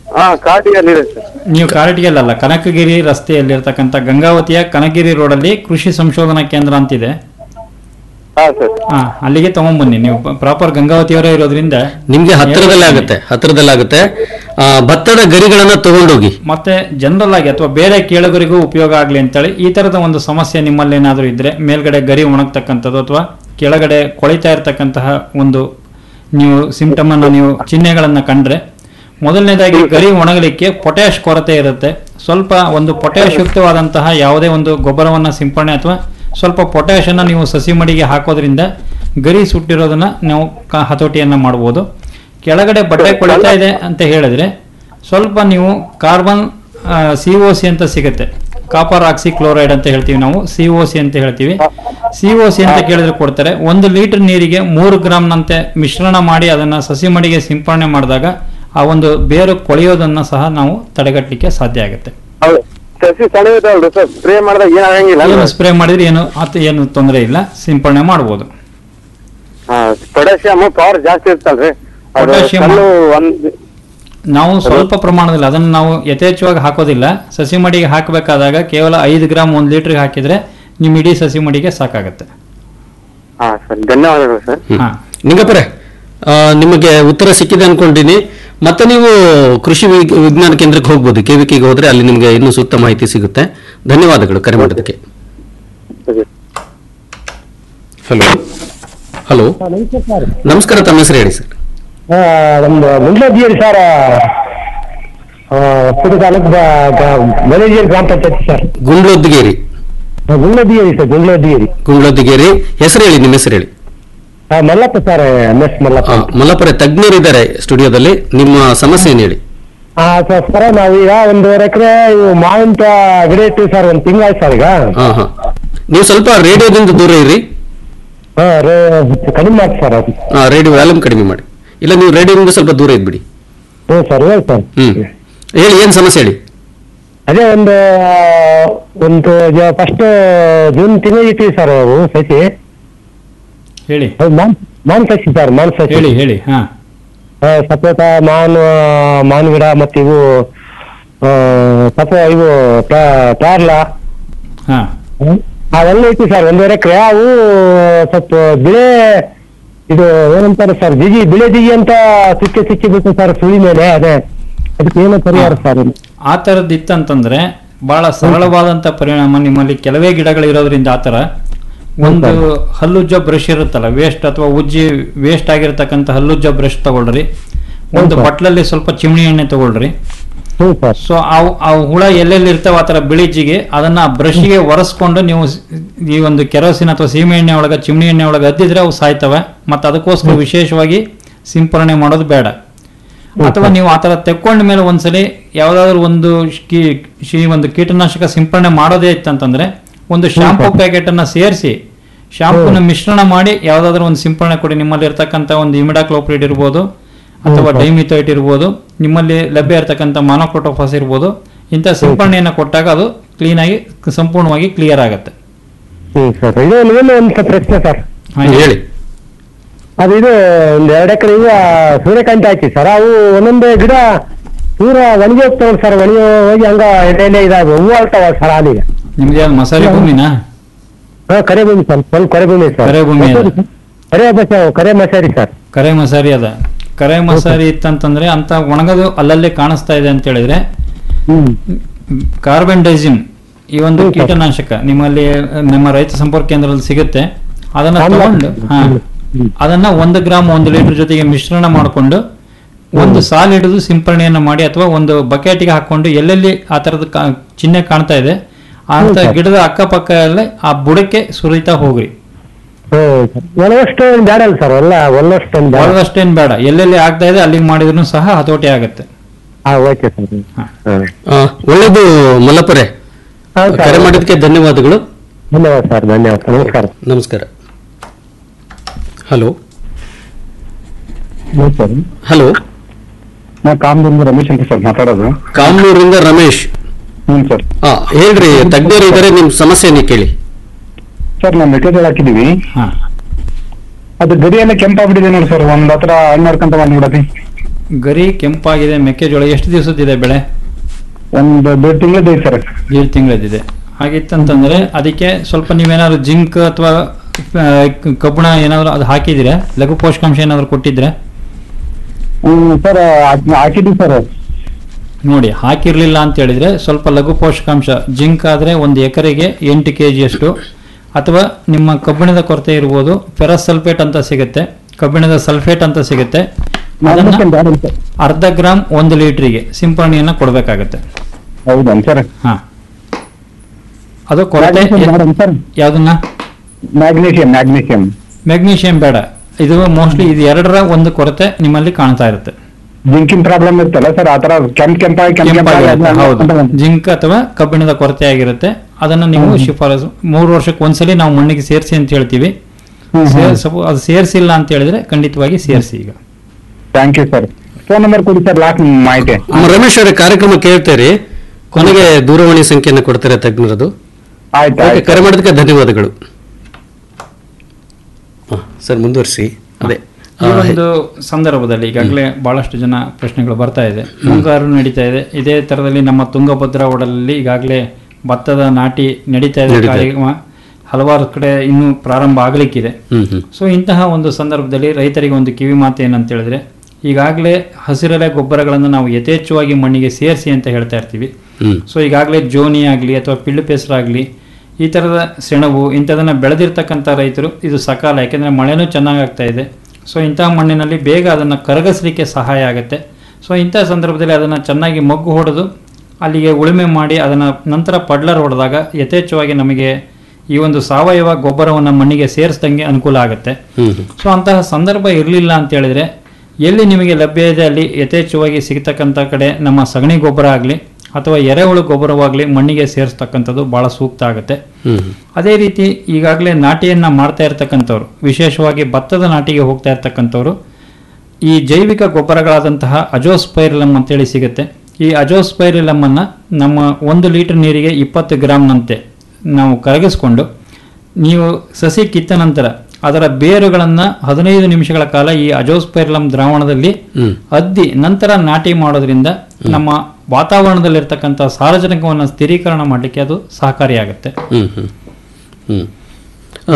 ಹಾ ಕಾಟಿಯಲ್ಲಿದೆ ಸರ್ ನೀವು ಕಾರಟಗಿಯಲ್ಲ ಕನಕಗಿರಿ ರಸ್ತೆಯಲ್ಲಿರ್ತಕ್ಕಂಥ ಗಂಗಾವತಿಯ ಕನಕಗಿರಿ ರೋಡಲ್ಲಿ ಕೃಷಿ ಸಂಶೋಧನಾ ಕೇಂದ್ರ ಅಂತಿದೆ ಹಾ ಸರ್ ಹಾ ಅಲ್ಲಿಗೆ ತಗೊಂಬನ್ನಿ ನೀವು ಪ್ರಾಪರ್ ಗಂಗಾವತಿಯವರೇ ಇರೋದ್ರಿಂದ ನಿಮ್ಗೆ ಹತ್ತಿರದಲ್ಲೇ ಆಗುತ್ತೆ ಹತ್ತಿರದಲ್ಲೇ ಆಗುತ್ತೆ ಆ, ಭತ್ತದ ಗರಿಗಳನ್ನ ತಗೊಂಡೋಗಿ ಮತ್ತೆ ಜನರಲ್ ಆಗಿ ಅಥವಾ ಬೇರೆ ಕೇಳುಗರಿಗೂ ಉಪಯೋಗ ಆಗಲಿ ಅಂತೇಳಿ ಈ ತರದ ಒಂದು ಸಮಸ್ಯೆ ನಿಮ್ಮಲ್ಲಿ ಏನಾದರೂ ಇದ್ರೆ ಮೇಲ್ಗಡೆ ಗರಿ ಒಣಗ್ತಕ್ಕಂಥದ್ದು ಅಥವಾ ಕೆಳಗಡೆ ಕೊಳಿತಾ ಇರತಕ್ಕಂತಹ ಒಂದು ನೀವು ಸಿಂಪ್ಟಮ್ ಅನ್ನ ನೀವು ಚಿಹ್ನೆಗಳನ್ನ ಕಂಡ್ರೆ ಮೊದಲನೇದಾಗಿ ಗರಿ ಒಣಗಲಿಕ್ಕೆ ಪೊಟ್ಯಾಶ್ ಕೊರತೆ ಇರುತ್ತೆ ಸ್ವಲ್ಪ ಒಂದು ಪೊಟ್ಯಾಶ್ ಯುಕ್ತವಾದಂತಹ ಯಾವುದೇ ಒಂದು ಗೊಬ್ಬರವನ್ನ ಸಿಂಪಡಣೆ ಅಥವಾ ಸ್ವಲ್ಪ ಪೊಟ್ಯಾಶ್ ಅನ್ನ ನೀವು ಸಸಿ ಮಡಿಗೆ ಹಾಕೋದ್ರಿಂದ ಗರಿ ಸುಟ್ಟಿರೋದನ್ನ ನಾವು ಕ- ಹತೋಟಿಯನ್ನ ಮಾಡ್ಬೋದು ಕೆಳಗಡೆ ಬಟ್ಟೆ ಕೊಳಿತಾ ಇದೆ ಅಂತ ಹೇಳಿದ್ರೆ ಸ್ವಲ್ಪ ನೀವು ಕಾರ್ಬನ್ ಸಿ ಒ ಸಿ ಅಂತ ಸಿಗುತ್ತೆ ಕಾಪರ್ ಆಕ್ಸಿ ಕ್ಲೋರೈಡ್ ಅಂತ ಹೇಳ್ತೀವಿ ನಾವು ಸಿ ಒ ಸಿ ಅಂತ ಹೇಳ್ತೀವಿ ಸಿ ಒ ಸಿ ಅಂತ ಕೇಳಿದ್ರೆ ಕೊಡ್ತಾರೆ ಒಂದು ಲೀಟರ್ ನೀರಿಗೆ ಮೂರು ಗ್ರಾಮ್ನಂತೆ ಮಿಶ್ರಣ ಮಾಡಿ ಅದನ್ನ ಸಸಿ ಮಡಿಗೆ ಸಿಂಪಡಣೆ ಮಾಡಿದಾಗ ಆ ಒಂದು ಬೇರು ಕೊಳೆಯೋದನ್ನ ಸಹ ನಾವು ತಡೆಗಟ್ಟಲಿಕ್ಕೆ ಸಾಧ್ಯ ಆಗುತ್ತೆ ಹೌದು ಸಸಿ ಸೆಳೆಯುತ್ತಲ್ರಿ ಸರ್ ಸ್ಪ್ರೇ ಮಾಡಿದಾಗ ಏನ್ ಆಗಂಗಿಲ್ಲ ಏನು ಸ್ಪ್ರೇ ಮಾಡಿದ್ರೆ ಏನು ಆತ ಏನು ತೊಂದರೆ ಇಲ್ಲ ಸಿಂಪಡಣೆ ಮಾಡ್ಬೋದು ಪೊಟ್ಯಾಸಿಯಮ್ ಪವರ್ ಜಾಸ್ತಿ ಇರ್ತಲ್ರಿ ಅದು Potassium- ಕಲ್ಲು ಒಂದ್ ನಾವು ಸ್ವಲ್ಪ ಪ್ರಮಾಣದಲ್ಲಿ ಅದನ್ನು ನಾವು ಯಥೇಚ್ಛವಾಗಿ ಹಾಕೋದಿಲ್ಲ ಸಸಿ ಮಡಿಗೆ ಹಾಕಬೇಕಾದಾಗ ಕೇವಲ ಐದು ಗ್ರಾಮ್ ಒಂದು ಲೀಟರ್ಗೆ ಹಾಕಿದ್ರೆ ನಿಮ್ಮ ಇಡೀ ಸಸಿ ಮಡಿಗೆ ಸಾಕಾಗುತ್ತೆ ಹಾ ಸರ್ ಧನ್ಯವಾದಗಳು ಸರ್ ನಿಂಗಪ್ಪರೆ ಆ, ನಿಮಗೆ ಉತ್ತರ ಸಿಕ್ಕಿದೆ ಅನ್ಕೊಂಡಿನಿ ಮತ್ತೆ ನೀವು ಕೃಷಿ ವಿ- ವಿಜ್ಞಾನ ಕೇಂದ್ರಕ್ಕೆ ಹೋಗ್ಬೋದು ಕೆವಿಕೆಗೆ ಹೋದ್ರೆ ಅಲ್ಲಿ ನಿಮಗೆ ಇನ್ನೂ ಸೂಕ್ತ ಮಾಹಿತಿ ಸಿಗುತ್ತೆ ಧನ್ಯವಾದಗಳು ಕರೆ ಮಾಡೋದಕ್ಕೆ ಹಲೋ ಹಲೋ ನಮಸ್ಕಾರ ತಮ್ಮ ಹೆಸರು ಹೇಳಿ ಸರ್ ನಮ್ದು ಮುಂಡ್ಲದಿಯರಿ ಸರ್ ಪುಟ್ಟ ತಾಲೂಕು ಮಲೇಜಿಯರ್ ಗ್ರಾಮ ಪಂಚಾಯತಿ ಸರ್ ಗುಂಡ್ಲೊದ್ದಿಗೇರಿ ಗುಂಡ್ಲದಿಯರಿ ಸರ್ ಗುಂಡ್ಲದಿಯರಿ ಗುಂಡ್ಲೊದ್ದಿಗೇರಿ ಹೆಸರು ಹೇಳಿ ನಿಮ್ಮ ಹೆಸರು ಹೇಳಿ Mallappa sir M S Mallappa ಆ, ಮಲ್ಲಪುರ ತಜ್ಞರಿದ್ದಾರೆ ಸ್ಟುಡಿಯೋದಲ್ಲಿ ನಿಮ್ಮ ಸಮಸ್ಯೆ ಏನು ಹೇಳಿ ಹಾ ಸರ್ ಸರ್ ನಾವೀಗ ಒಂದೂವರೆ ಎಕರೆ ಮಾವಿನ ತ- ಗಿಡ ಇಟ್ಟಿವಿ ಸರ್ ಒಂದು ತಿಂಗಳಾಯ್ತು ಸರ್ ಈಗ ಹಾ ಹಾ ನೀವು ಸ್ವಲ್ಪ ರೇಡಿಯೋದಿಂದ ದೂರ ಇರಿ ಹಾ ರೇ ಕಡಿಮೆ ಮಾಡಿ ಸರ್ ಅದು ಆ, ರೇಡಿಯೋ ವ್ಯಾಲ್ಯೂಮ್ ಕಡಿಮೆ ಮಾಡಿ ಇಲ್ಲ ನೀವು ರೇಡಿಯೋದಿಂದ ಸ್ವಲ್ಪ ದೂರ ಇದ್ಬಿಡಿ ಹ್ಞೂ ಸರ್ ಹೇಳಿ ಸರ್ ಹ್ಮ್ ಹೇಳಿ ಏನ್ ಸಮಸ್ಯೆ ಹೇಳಿ ಅದೇ ಒಂದು ಒಂದು ಫಸ್ಟ್ ಜೂನ್ ತಿಂಗಳು ಇಟ್ಟಿವಿ ಸರ್ ಅವು ಸಸಿ ಹೇಳಿ ಅದು ಮಾನ್ ಮಾನ್ ಸಸಿ ಸರ್ ಮಾನ್ ಸಸಿ ಹೇಳಿ ಹೇಳಿ ಹಾ ಆ, ಸಪೋಟ ಮಾನ್ ಮಾನ್ ಗಿಡ ಮತ್ತೆ ಇವು ಆ, ಸಪೋ ಇವು ಪ್ಯಾ- ಪ್ಯಾರ್ಲ ಹಾ ಹ್ಮ್. ಅವೆಲ್ಲ ಐತಿ ಸರ್ ಒಂದೂವರೆ ಎಕರೆ ಅವು ಸ್ವಲ್ಪ ಬಿಳೆ ಇದು ಏನಂತಾರೆ ಸರ್ ಜಿಗಿ ಬಿಳೆ ಜಿಗಿ ಅಂತ ಸಿಕ್ಕಿ ಸಿಕ್ಕಿ ಬಿಟ್ಟು ಸರ್ ಸುಳಿ ಮೇಲೆ ಅದೇ ಅದಕ್ಕೆ ಏನು ಪರಿಹಾರ ಸರ್ ಆ ಥರದ್ದು ಇತ್ತಂತಂದ್ರೆ ಬಹಳ ಸರಳವಾದಂತ ಪರಿಣಾಮ ನಿಮ್ಮಲ್ಲಿ ಕೆಲವೇ ಗಿಡಗಳು ಇರೋದ್ರಿಂದ ಆ ಥರ ಒಂದು ಹಲ್ಲುಜ್ಜ ಬ್ರಷ್ ಇರುತ್ತಲ್ಲ ವೇಸ್ಟ್ ಅಥವಾ ಉಜ್ಜಿ ವೇಸ್ಟ್ ಆಗಿರ್ತಕ್ಕಂಥ ಹಲ್ಲುಜ್ಜ ಬ್ರಷ್ ತಗೊಳ್ರಿ ಒಂದು ಬಟ್ಲಲ್ಲಿ ಸ್ವಲ್ಪ ಚಿಮಣಿ ಎಣ್ಣೆ ತಗೊಳ್ರಿ ಸೊ ಅವು ಆ ಹುಳ ಎಲ್ಲೆಲ್ಲಿ ಇರ್ತಾವ ಆ ಥರ ಬಿಳಿಜಿಗೆ ಅದನ್ನ ಬ್ರಷ್ಗೆ ಒರೆಸ್ಕೊಂಡು ನೀವು ಸ್- ಈ ಒಂದು ಕೆರೋಸಿನ್ ಅಥವಾ ಸೀಮೆ ಎಣ್ಣೆ ಒಳಗೆ ಚಿಮಣಿ ಎಣ್ಣೆ ಒಳಗೆ ಅದ್ದಿದ್ರೆ ಅವು ಸಾಯ್ತವೆ ಮತ್ತು ಅದಕ್ಕೋಸ್ಕರ ವಿಶೇಷವಾಗಿ ಸಿಂಪರಣೆ ಮಾಡೋದು ಬೇಡ ಅಥವಾ ನೀವು ಆ ಥರ ತೆಕ್ಕೊಂಡ ಮೇಲೆ ಒಂದ್ಸಲಿ ಯಾವುದಾದ್ರೂ ಒಂದು ಕೀ ಶಿ ಒಂದು ಕೀಟನಾಶಕ ಸಿಂಪರಣೆ ಮಾಡೋದೇ ಇತ್ತಂತಂದ್ರೆ ಒಂದು ಶಾಂಪೂ ಪ್ಯಾಕೆಟ್ ಅನ್ನ ಸೇರಿಸಿ ಶಾಂಪೂನ ಮಿಶ್ರಣ ಮಾಡಿ ಯಾವುದಾದ್ರೂ ಒಂದು ಸಿಂಪರಣೆ ಕೊಡಿ ನಿಮ್ಮಲ್ಲಿ ಇರ್ತಕ್ಕಂಥ ಒಂದು ಇಮಿಡಾಕ್ಲೋಪ್ರಿಡ್ ಇರ್ಬೋದು ಅಥವಾ ಡೈಮಿಥೈಟ್ ಇರ್ಬೋದು ನಿಮ್ಮಲ್ಲಿ ಲಭ್ಯ ಇರತಕ್ಕಂಥ ಮಾನೋಕ್ರೋಟೋಫಾಸ್ ಇರ್ಬೋದು ಇಂಥ ಸಿಂಪರಣೆಯನ್ನು ಕೊಟ್ಟಾಗ ಅದು ಕ್ಲೀನಾಗಿ ಸಂಪೂರ್ಣವಾಗಿ ಕ್ಲಿಯರ್ ಆಗುತ್ತೆ ಹ್ಮ್ ಸರ್ ಇದು ಇನ್ನೊಂದು ಒಂದು ಪ್ರಶ್ನೆ ಸರ್ ಹೇಳಿ ಅದು ಇದು ಒಂದು ಎರಡು ಎಕರೆ ಇವ ಸೂರ್ಯಕಾಂತಿ ಹಾಕಿ ಸರ್ ಅವು ಒಂದೊಂದು ಗಿಡ ಪೂರ ಒಣಗಿ ಹೋಗ್ತಾವಲ್ಲ ಸರ್ ಒಣಗಿ ಹೋಗಿ ಹಂಗ ಎಲೆ ಎಲೆ ಇದಾಗ ಹೂವು ಆಗ್ತಾವ ಸರ್ ಹಾಲಿಗೆ ನಿಮ್ದು ಯಾವ್ದು ಮಸಾಲೆ ಭೂಮಿನಾ ಹಾ ಕರೆ ಭೂಮಿ ಸರ್ ಸ್ವಲ್ಪ ಕರೆ ಭೂಮಿ ಸರ್ ಕರೆ ಭೂಮಿ ಅದ. ಕರೆ ಬಸ ಕರೆ ಮಸಾರಿ ಸರ್ ಕರೆ ಮಸಾರಿ ಅದ ಕರೆ ಮಸಾರಿ ಇತ್ತಂತಂದ್ರೆ ಅಂತ ಒಣಗದು ಅಲ್ಲಲ್ಲೇ ಕಾಣಿಸ್ತಾ ಇದೆ ಅಂತ ಹೇಳಿದ್ರೆ ಕಾರ್ಬನ್ ಡೈಸಿಮ್ ಈ ಒಂದು ಕೀಟನಾಶಕ ನಿಮ್ಮಲ್ಲಿ ನಮ್ಮ ರೈತ ಸಂಪರ್ಕ ಕೇಂದ್ರದಲ್ಲಿ ಸಿಗುತ್ತೆ ಅದನ್ನ ತಗೊಂಡು ಹಾ ಅದನ್ನ ಒಂದು ಗ್ರಾಮ್ ಒಂದು ಲೀಟರ್ ಜೊತೆಗೆ ಮಿಶ್ರಣ ಮಾಡಿಕೊಂಡು ಒಂದು ಸಾಲ್ ಹಿಡಿದು ಸಿಂಪರಣೆಯನ್ನ ಮಾಡಿ ಅಥವಾ ಒಂದು ಬಕೆಟ್ಗೆ ಹಾಕೊಂಡು ಎಲ್ಲೆಲ್ಲಿ ಆ ತರದ ಕಾ- ಚಿಹ್ನೆ ಕಾಣ್ತಾ ಇದೆ ಅಂತ ಗಿಡದ ಅಕ್ಕಪಕ್ಕ ಎಲ್ಲ ಆ ಬುಡಕ್ಕೆ ಸುರಿತಾ ಹೋಗ್ರಿ ಒಳವಷ್ಟು ಏನ್ ಬೇಡ ಅಲ್ಲ ಸರ್ ಎಲ್ಲ ಒಳ್ಳಷ್ಟು ಏನ್ ಬೇಡ ಒಳಗಷ್ಟೇನ್ ಬೇಡ ಎಲ್ಲೆಲ್ಲಿ ಆಗ್ತಾ ಇದೆ ಅಲ್ಲಿಗೆ ಮಾಡಿದ್ರು ಸಹ ಹತೋಟಿ ಆಗುತ್ತೆ ಹಾ ಓಕೆ ಸರ್ ಆ, ಒಳ್ಳೇದು ಮಲ್ಲಪುರೆ ಕರೆ ಮಾಡಿದ್ದಕ್ಕೆ ಧನ್ಯವಾದಗಳು ಧನ್ಯವಾದ ಸರ್ ಧನ್ಯವಾದ ನಮಸ್ಕಾರ ನಮಸ್ಕಾರ ಹಲೋ ಸರ್ ಹಲೋ ನಾ ಕಾಮದಿಂದ ರಮೇಶ್ ಅಂತ ಸರ್ ಮಾತಾಡೋದು ಕಾಮನೂರಿಂದ ರಮೇಶ್ ಹ್ಞೂ ಸರ್ ಆ, ಹೇಳ್ರಿ ತಜ್ಞರು ಇದ್ದಾರೆ ನಿಮ್ ಸಮಸ್ಯೆನ ಕೇಳಿ ಸರ್ ನಾವು ಮೆಕ್ಕೆಜೋಳ ಹಾಕಿದೀವಿ ಅದು ಗರಿ ಎಲ್ಲ ಕೆಂಪಾಗ್ಬಿಟ್ಟಿದೆ ನೋಡಿ ಸರ್ ಒಂದ್ ಹತ್ರ ಹಣ್ಣು ಹರ್ಕೊಂತ ಬಂದ್ಬಿಡತಿ ಗರಿ ಕೆಂಪಾಗಿದೆ ಮೆಕ್ಕೆಜೋಳ ಎಷ್ಟು ದಿವಸದಿದೆ ಬೆಳೆ ಒಂದು ದೇಡ್ ತಿಂಗಳದ್ದು ಐತೆ ಸರ್ ಏಳು ತಿಂಗಳದಿದೆ ಹಾಗಿತ್ತಂತಂದ್ರೆ ಅದಕ್ಕೆ ಸ್ವಲ್ಪ ನೀವೇನಾದ್ರು ಜಿಂಕ್ ಅಥವಾ ಕಬ್ಬಣ ಏನಾದ್ರು ಅದು ಹಾಕಿದ್ರೆ ಲಘು ಪೋಷಕಾಂಶ ಏನಾದ್ರು ಕೊಟ್ಟಿದ್ರೆ ಹ್ಮ್ ಸರ್ ಹಾಕಿದ್ವಿ ಸರ್ ನೋಡಿ ಹಾಕಿರ್ಲಿಲ್ಲ ಅಂತ ಹೇಳಿದ್ರೆ ಸ್ವಲ್ಪ ಲಘು ಪೋಷಕಾಂಶ ಜಿಂಕ್ ಆದ್ರೆ ಒಂದು ಎಕರೆಗೆ ಎಂಟು ಕೆ ಜಿಯಷ್ಟು ಅಥವಾ ನಿಮ್ಮ ಕಬ್ಬಿಣದ ಕೊರತೆ ಇರ್ಬೋದು ಫೆರಸಲ್ಫೇಟ್ ಅಂತ ಸಿಗುತ್ತೆ ಕಬ್ಬಿಣದ ಸಲ್ಫೇಟ್ ಅಂತ ಸಿಗುತ್ತೆ ಅದನ್ನ ಅರ್ಧ ಗ್ರಾಮ್ ಒಂದು ಲೀಟ್ರಿಗೆ ಸಿಂಪರಣೆಯನ್ನ ಕೊಡಬೇಕಾಗತ್ತೆ ಹೌದನ್ ಸರ್ ಹಾ ಅದು ಕೊರತೆ ಸರ್ ಯಾವ್ದನ್ನ ಮ್ಯಾಗ್ನೀಷಿಯಂ ಮ್ಯಾಗ್ನೀಷಿಯಂ ಮೆಗ್ನೀಷಿಯಂ ಬೇಡ ಇದು ಮೋಸ್ಟ್ಲಿ ಇದು ಎರಡರ ಒಂದು ಕೊರತೆ ನಿಮ್ಮಲ್ಲಿ ಕಾಣ್ತಾ ಇರುತ್ತೆ ಜಿಂಕಿನ್ ಪ್ರಾಬ್ಲಮ್ ಇರ್ತಲ್ಲ ಸರ್ ಆತರ ಕೆಂಪ್ ಕೆಂಪಾಗಿ ಕೆಂಪ್ ಕೆಂಪಾಗಿರುತ್ತೆ, ಹೌದು ಕೆಂಪಾಗಿ ಜಿಂಕ್ ಅಥವಾ ಕಬ್ಬಿಣದ ಕೊರತೆ ಆಗಿರುತ್ತೆ ಅದನ್ನ ನೀವು ಶಿಫಾರಸು ಮೂರು ವರ್ಷಕ್ಕೆ ಒಂದ್ಸಲಿ ನಾವು ಮಣ್ಣಿಗೆ ಸೇರಿಸಿ ಅಂತ ಹೇಳ್ತೀವಿ ಸೇರ್- ಸಪೋ- ಅದು ಸೇರಿಸಿಲ್ಲ ಅಂತ ಹೇಳಿದ್ರೆ ಖಂಡಿತವಾಗಿ ಸೇರಿಸಿ ಈಗ thank you sir phone number ಕೊಡಿ ಸರ್ ಲಾಸ್ಟ್ ಮಾಹಿತಿ ನಮ್ಮ ರಮೇಶ್ ಅವರೇ ಕಾರ್ಯಕ್ರಮ ಕೇಳ್ತೀರಿ ಕೊನೆಗೆ ದೂರವಾಣಿ ಸಂಖ್ಯೆಯನ್ನು ಕೊಡ್ತಾರೆ ತಜ್ಞರದು ಆಯ್ತು ಓಕೆ, ಕರೆ ಮಾಡೋದಕ್ಕೆ ಧನ್ಯವಾದಗಳು ಹ, ಸರ್ ಮುಂದುವರಿಸಿ ಅದೇ ಈ ಒಂದು ಸಂದರ್ಭದಲ್ಲಿ ಈಗಾಗಲೇ ಬಹಳಷ್ಟು ಜನ ಪ್ರಶ್ನೆಗಳು ಬರ್ತಾ ಇದೆ ಮುಂಗಾರು ನಡೀತಾ ಇದೆ ಇದೇ ತರದಲ್ಲಿ ನಮ್ಮ ತುಂಗಭದ್ರಾ ಒಡಲಲ್ಲಿ ಈಗಾಗಲೇ ಭತ್ತದ ನಾಟಿ ನಡೀತಾ ಇದೆ ನಡೀತಾ ಇದೆ. ಕಾರ್ಯಕ್ರಮ ಹಲವಾರು ಕಡೆ ಇನ್ನೂ ಪ್ರಾರಂಭ ಆಗಲಿಕ್ಕಿದೆ ಹ್ಮ್ ಹ್ಮ್ ಸೊ ಇಂತಹ ಒಂದು ಸಂದರ್ಭದಲ್ಲಿ ರೈತರಿಗೆ ಒಂದು ಕಿವಿ ಮಾತು ಏನಂತ ಹೇಳಿದ್ರೆ ಈಗಾಗಲೇ ಹಸಿರೆಲೆ ಗೊಬ್ಬರಗಳನ್ನು ನಾವು ಯಥೇಚ್ಛವಾಗಿ ಮಣ್ಣಿಗೆ ಸೇರಿಸಿ ಅಂತ ಹೇಳ್ತಾ ಇರ್ತೀವಿ ಹ್ಮ್ ಸೊ ಈಗಾಗಲೇ ಜೋನಿ ಆಗಲಿ ಅಥವಾ ಪಿಳ್ಳು ಪೆಸರಾಗಲಿ ಈ ಥರದ ಸೆಣಬು ಇಂಥದನ್ನು ಬೆಳೆದಿರ್ತಕ್ಕಂಥ ರೈತರು ಇದು ಸಕಾಲ ಯಾಕೆಂದರೆ ಮಳೆನೂ ಚೆನ್ನಾಗಿ ಆಗ್ತಾ ಇದೆ ಸೊ ಇಂತಹ ಮಣ್ಣಿನಲ್ಲಿ ಬೇಗ ಅದನ್ನು ಕರಗಿಸ್ಲಿಕ್ಕೆ ಸಹಾಯ ಆಗುತ್ತೆ ಸೊ ಇಂತಹ ಸಂದರ್ಭದಲ್ಲಿ ಅದನ್ನು ಚೆನ್ನಾಗಿ ಮಗ್ಗು ಹೊಡೆದು ಅಲ್ಲಿಗೆ ಉಳುಮೆ ಮಾಡಿ ಅದನ್ನು ನಂತರ ಪಡ್ಲರ್ ಹೊಡೆದಾಗ ಯಥೇಚ್ಛವಾಗಿ ನಮಗೆ ಈ ಒಂದು ಸಾವಯವ ಗೊಬ್ಬರವನ್ನು ಮಣ್ಣಿಗೆ ಸೇರಿಸ್ದಂಗೆ ಅನುಕೂಲ ಆಗುತ್ತೆ ಹ್ಮ್ ಹ್ಮ್ ಸೊ ಅಂತಹ ಸಂದರ್ಭ ಇರಲಿಲ್ಲ ಅಂತ ಹೇಳಿದ್ರೆ ಎಲ್ಲಿ ನಿಮಗೆ ಲಭ್ಯ ಇದೆ ಅಲ್ಲಿ ಯಥೇಚ್ಛವಾಗಿ ಸಿಗತಕ್ಕಂಥ ಕಡೆ ನಮ್ಮ ಸಗಣಿ ಗೊಬ್ಬರ ಆಗಲಿ ಅಥವಾ ಎರೆಹುಳು ಗೊಬ್ಬರವಾಗಲಿ ಮಣ್ಣಿಗೆ ಸೇರಿಸ್ತಕ್ಕಂಥದ್ದು ಭಾಳ ಸೂಕ್ತ ಆಗುತ್ತೆ ಹ್ಮ್ ಹ್ಮ್ ಅದೇ ರೀತಿ ಈಗಾಗಲೇ ನಾಟಿಯನ್ನ ಮಾಡ್ತಾ ಇರ್ತಕ್ಕಂಥವ್ರು ವಿಶೇಷವಾಗಿ ಭತ್ತದ ನಾಟಿಗೆ ಹೋಗ್ತಾ ಇರ್ತಕ್ಕಂಥವ್ರು ಈ ಜೈವಿಕ ಗೊಬ್ಬರಗಳಾದಂತಹ ಅಜೋಸ್ಪೈರಿಲಮ್ ಅಂತೇಳಿ ಸಿಗುತ್ತೆ ಈ ಅಜೋಸ್ಪೈರಿಲಮ್ ಅನ್ನ ನಮ್ಮ ಒಂದು ಲೀಟರ್ ನೀರಿಗೆ ಇಪ್ಪತ್ತು ಗ್ರಾಮ್ನಂತೆ ನಾವು ಕರಗಿಸ್ಕೊಂಡು ನೀವು ಸಸಿ ಕಿತ್ತ ನಂತರ ಅದರ ಬೇರುಗಳನ್ನು ಹದಿನೈದು ನಿಮಿಷಗಳ ಕಾಲ ಈ ಅಜೋಸ್ಪೈರಿಲಮ್ ದ್ರಾವಣದಲ್ಲಿ ಹ್ಮ್ ಅದ್ದಿ ನಂತರ ನಾಟಿ ಮಾಡೋದ್ರಿಂದ ನಮ್ಮ ವಾತಾವರಣದಲ್ಲಿರ್ತಕ್ಕಂಥ ಸಾರಜನಕವನ್ನು ಸ್ಥಿರೀಕರಣ ಮಾಡಲಿಕ್ಕೆ ಅದು ಸಹಕಾರಿಯಾಗುತ್ತೆ ಹ್ಮ್ ಹ್ಮ್ ಹ್ಮ್ ಆ,